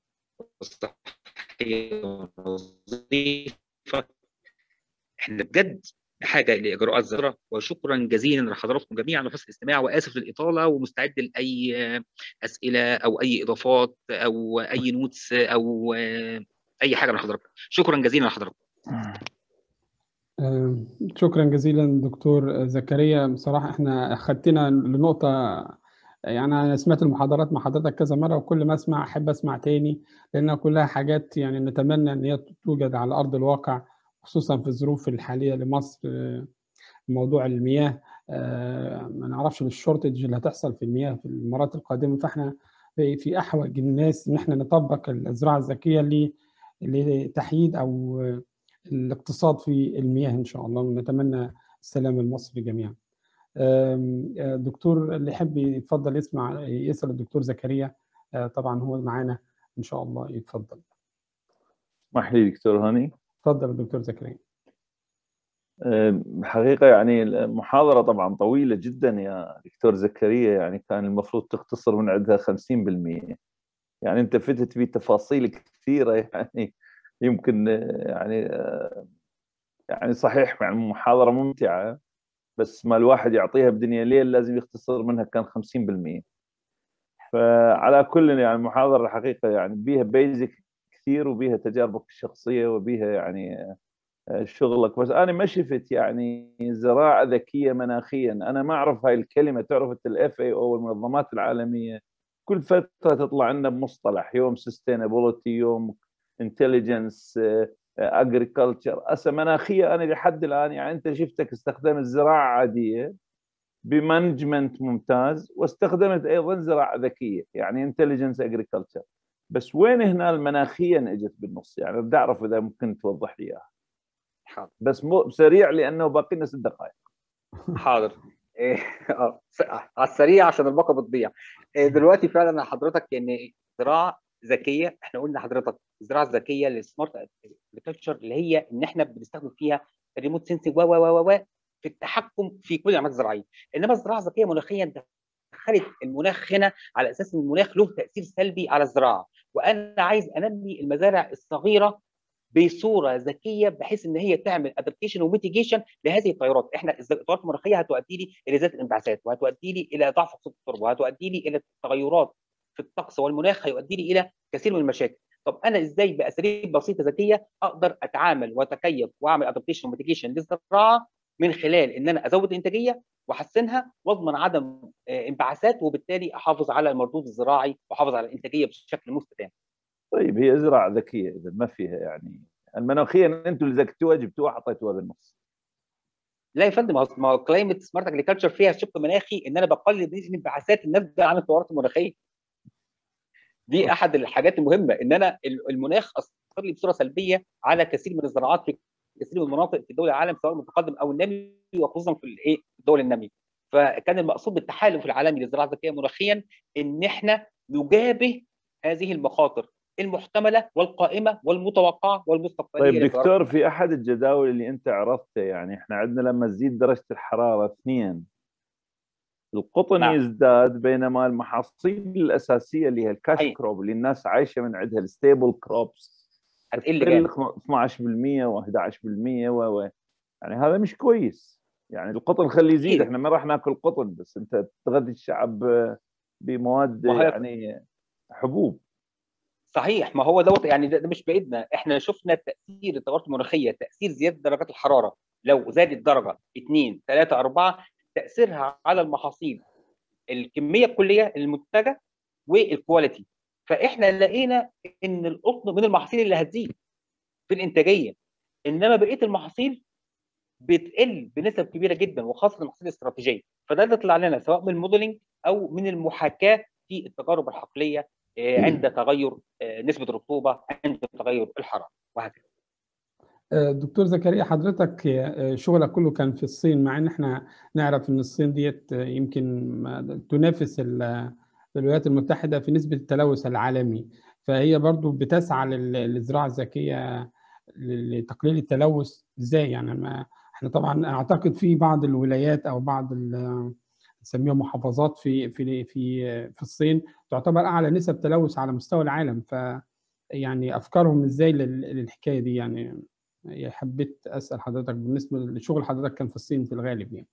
وصحيه ونظيفه احنا بجد بحاجه لاجراءات زراعه وشكرا جزيلا لحضراتكم جميعا وحسن الاستماع واسف للاطاله ومستعد لاي اسئله او اي اضافات او اي نوتس او اي حاجه من حضراتكم شكرا جزيلا لحضراتكم شكرا جزيلا دكتور زكريا بصراحه احنا خدتنا لنقطه يعني انا سمعت المحاضرات مع حضرتك كذا مره وكل ما اسمع احب اسمع تاني لانها كلها حاجات يعني نتمنى ان هي توجد على ارض الواقع خصوصا في الظروف الحاليه لمصر موضوع المياه ما نعرفش الشورتج اللي هتحصل في المياه في المرات القادمه فاحنا في احوج الناس ان احنا نطبق الزراعه الذكيه لتحييد او الاقتصاد في المياه ان شاء الله ونتمنى السلام لمصر جميعا. دكتور اللي يحب يتفضل يسمع يسال الدكتور زكريا طبعا هو معانا ان شاء الله يتفضل. اسمح لي دكتور هاني. تفضل الدكتور زكريا. حقيقة يعني المحاضرة طبعا طويلة جدا يا دكتور زكريا يعني كان المفروض تختصر من عندها 50% يعني انت فتت بتفاصيل كثيرة يعني يمكن يعني يعني صحيح يعني محاضرة ممتعة بس ما الواحد يعطيها بدنيا ليل لازم يختصر منها كان 50% فعلى كل يعني المحاضرة الحقيقة يعني بيها بيزك كثير وبيها تجاربك الشخصية وبيها يعني شغلك بس انا ما شفت يعني زراعه ذكيه مناخيا انا ما اعرف هاي الكلمه تعرف الاف اي او المنظمات العالميه كل فتره تطلع لنا بمصطلح يوم سستينابيلتي يوم انتليجنس اجريكلتشر هسه مناخيه انا لحد الان يعني انت شفتك استخدمت زراعه عاديه بمانجمنت ممتاز واستخدمت ايضا زراعه ذكيه يعني انتليجنس اجريكلتشر بس وين هنا المناخيا اجت بالنص يعني بدي اعرف اذا ممكن توضح لي اياها حاضر بس مو سريع لانه باقي لنا ست دقائق حاضر إيه، اه س- على السريع عشان الباقه بتضيع إيه، دلوقتي فعلا حضرتك ان زراعه ذكيه احنا قلنا حضرتك الزراعه الذكيه للسمارت اجريكلتشر اللي هي ان احنا بنستخدم فيها الريموت سنسنج و و و و في التحكم في كل الاعمال الزراعيه انما الزراعه الذكيه مناخيا دخلت المناخ هنا على اساس ان المناخ له تاثير سلبي على الزراعه وانا عايز انمي المزارع الصغيره بصوره ذكيه بحيث ان هي تعمل ادابتيشن وميتيجيشن لهذه التيارات احنا الز- التيارات المناخيه هتؤدي لي الى زياده الانبعاثات وهتؤدي لي الى ضعف خصوبه التربه وهتؤدي لي الى التغيرات في الطقس والمناخ هيؤدي لي الى كثير من المشاكل طب انا ازاي باساليب بسيطه ذكيه اقدر اتعامل واتكيف واعمل ادابتيشن وميتيجيشن للزراعه من خلال ان انا ازود الانتاجيه واحسنها واضمن عدم آه، انبعاثات وبالتالي احافظ على المردود الزراعي واحافظ على الانتاجيه بشكل مستدام طيب هي زراعه ذكيه اذا ما فيها يعني المناخيه انتم اللي زكتوها جبتوها حطيتوها بالنص لا يا فندم ما هو- ما هو كلايمت سمارت اجريكلتشر فيها شق مناخي ان انا بقلل نسبه الانبعاثات الناتجه عن التغيرات المناخيه. دي احد الحاجات المهمه ان انا ال- المناخ اثر لي بصوره سلبيه على كثير من الزراعات في كثير من المناطق في دول العالم سواء المتقدم او النامي وخصوصا في الايه الدول الناميه. فكان المقصود بالتحالف العالمي للزراعه الذكيه مناخيا ان احنا نجابه هذه المخاطر المحتمله والقائمه والمتوقعه والمستقبليه طيب للزراعة. دكتور في احد الجداول اللي انت عرضته يعني احنا عندنا لما تزيد درجه الحراره اثنين القطن نعم. يزداد بينما المحاصيل الاساسيه اللي هي الكاش أي. كروب اللي الناس عايشه من عندها الستيبل كروبس هتقل جامد 12% و11% و و يعني هذا مش كويس يعني القطن خليه يزيد أكيد. احنا ما راح ناكل قطن بس انت تغذي الشعب بمواد ما هي- يعني حبوب صحيح ما هو دوت يعني ده, ده مش بايدنا احنا شفنا تاثير التغيرات المناخيه تاثير زياده درجات الحراره لو زادت درجه 2 3 4 تاثيرها على المحاصيل الكميه الكليه المنتجه والكواليتي فاحنا لقينا ان القطن من المحاصيل اللي هتزيد في الانتاجيه انما بقيه المحاصيل بتقل بنسب كبيره جدا وخاصه المحاصيل الاستراتيجيه فده اللي طلع لنا سواء من الموديلنج او من المحاكاه في التجارب الحقليه آه، عند تغير آه، نسبه الرطوبه عند تغير الحراره وهكذا آه، دكتور زكريا حضرتك آه، شغلك كله كان في الصين مع ان احنا نعرف ان الصين ديت آه، يمكن ما- تنافس ال- الولايات المتحدة في نسبة التلوث العالمي فهي برضو بتسعى لل- للزراعة الذكية ل- لتقليل التلوث ازاي يعني ما احنا طبعا اعتقد في بعض الولايات او بعض ال- نسميها محافظات في في في في الصين تعتبر اعلى نسب تلوث على مستوى العالم ف يعني افكارهم ازاي لل- للحكايه دي يعني حبيت اسال حضرتك بالنسبه لشغل حضرتك كان في الصين في الغالب يعني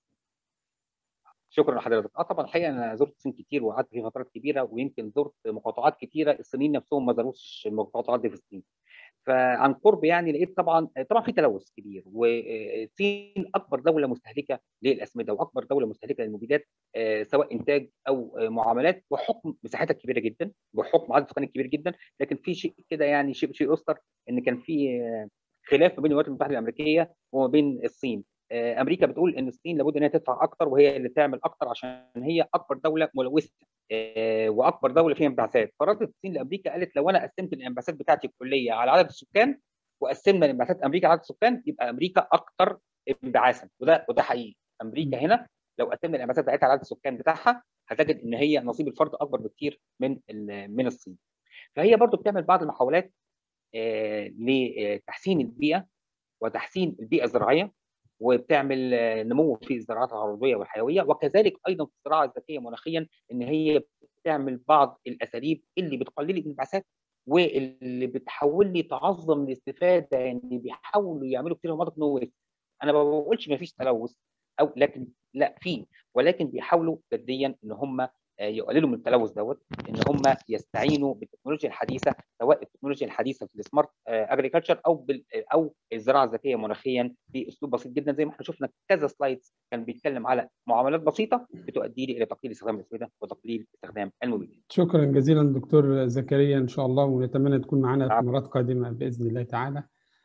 شكرا لحضرتك اه طبعا الحقيقه انا زرت الصين كتير وقعدت في فترات كبيره ويمكن زرت مقاطعات كتيره الصينيين نفسهم ما زاروش المقاطعات دي في الصين فعن قرب يعني لقيت طبعا طبعا في تلوث كبير والصين اكبر دوله مستهلكه للاسمده واكبر دوله مستهلكه للمبيدات آه، سواء انتاج او آه، معاملات وحكم مساحتها الكبيره جدا وحكم عدد سكان كبير جدا لكن في شيء كده يعني شيء شيء يذكر ان كان في آه، خلاف ما بين الولايات المتحده الامريكيه وما بين الصين آه، امريكا بتقول ان الصين لابد ان هي تدفع اكتر وهي اللي تعمل اكتر عشان هي اكبر دوله ملوثه آه، واكبر دوله فيها انبعاثات فردت الصين لامريكا قالت لو انا قسمت الانبعاثات بتاعتي الكليه على عدد السكان وقسمنا الانبعاثات امريكا على عدد السكان يبقى امريكا اكتر انبعاثا وده وده حقيقي امريكا هنا لو قسمنا الانبعاثات بتاعتها على عدد السكان بتاعها هتجد ان هي نصيب الفرد اكبر بكتير من ال- من الصين فهي برضو بتعمل بعض المحاولات آه، لتحسين البيئه وتحسين البيئه الزراعيه وبتعمل آه، نمو في الزراعات العرضيه والحيويه وكذلك ايضا في الزراعه الذكيه مناخيا ان هي بتعمل بعض الاساليب اللي بتقلل لي الانبعاثات واللي بتحاول لي تعظم الاستفاده يعني بيحاولوا يعملوا كتير مناطق نو ويست انا ما بقولش ما فيش تلوث او لكن لا في ولكن بيحاولوا جديا ان هم آه، يقللوا من التلوث دوت ان هم يستعينوا بالتكنولوجيا الحديثه سواء التكنولوجيا الحديثه في السمارت اجريكلتشر او بال او الزراعه الذكيه مناخيا باسلوب بسيط جدا زي ما احنا شفنا كذا سلايدز كان بيتكلم على معاملات بسيطه بتؤدي لي الى تقليل استخدام الاسمده وتقليل استخدام المبيدات. شكرا جزيلا دكتور زكريا ان شاء الله ونتمنى تكون معنا في العفو. مرات قادمه باذن الله تعالى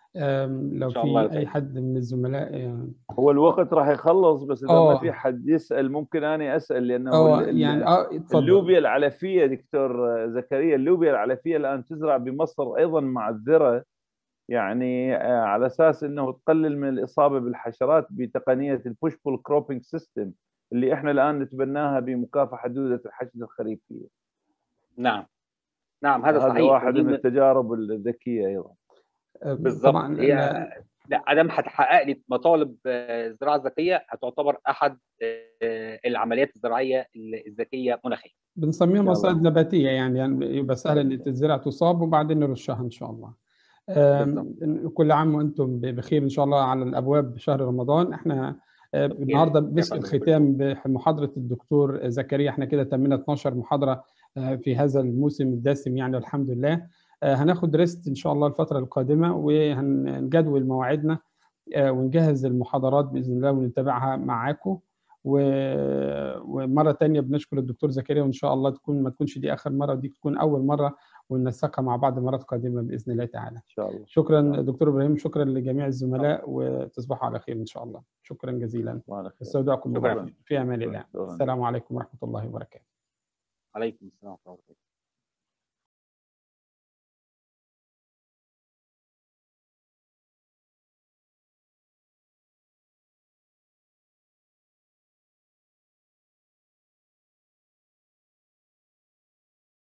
آم، لو إن شاء الله يا في اي سيد. حد من الزملاء آه، هو الوقت راح يخلص بس اذا آه. ما في حد يسال ممكن انا اسال لانه اه ال- ال- يعني اه اتفضل اللوبيا العلفيه دكتور زكريا اللوبيا العلفيه الان تزرع بمصر ايضا مع الذره يعني آه، على اساس انه تقلل من الاصابه بالحشرات بتقنيه البوش بول كروبينج سيستم اللي احنا الان نتبناها بمكافحه دوده الحشد الخريفيه نعم نعم هذا هذا صحيح واحد ودي من من- التجارب الذكيه ايضا آه، بالظبط طبعا هي أنا- لا ادام هتحقق لي مطالب آه، الزراعه الذكيه هتعتبر احد آه، العمليات الزراعيه الذكيه مناخيا بنسميها إن شاء مصائد الله. نباتيه يعني, يعني يبقى سهل ان تتزرع تصاب وبعدين نرشها ان شاء الله آم، كل عام وانتم بخير ان شاء الله على الابواب شهر رمضان احنا آه، النهارده مسك فندم. الختام بمحاضره الدكتور زكريا احنا كده تمينا 12 محاضره آه، في هذا الموسم الدسم يعني الحمد لله آه، هناخد ريست ان شاء الله الفتره القادمه وهنجدول مواعيدنا آه، ونجهز المحاضرات باذن الله ونتابعها معاكم و- ومره تانية بنشكر الدكتور زكريا وان شاء الله تكون ما تكونش دي اخر مره ودي تكون اول مره وننسقها مع بعض مرات قادمه باذن الله تعالى ان شاء الله شكرا دكتور ابراهيم شكرا لجميع الزملاء وتصبحوا على خير ان شاء الله شكرا جزيلا وعلى خير. استودعكم شكراً. الله في امان الله شكراً. السلام عليكم ورحمه الله وبركاته عليكم السلام ورحمه الله وبركاته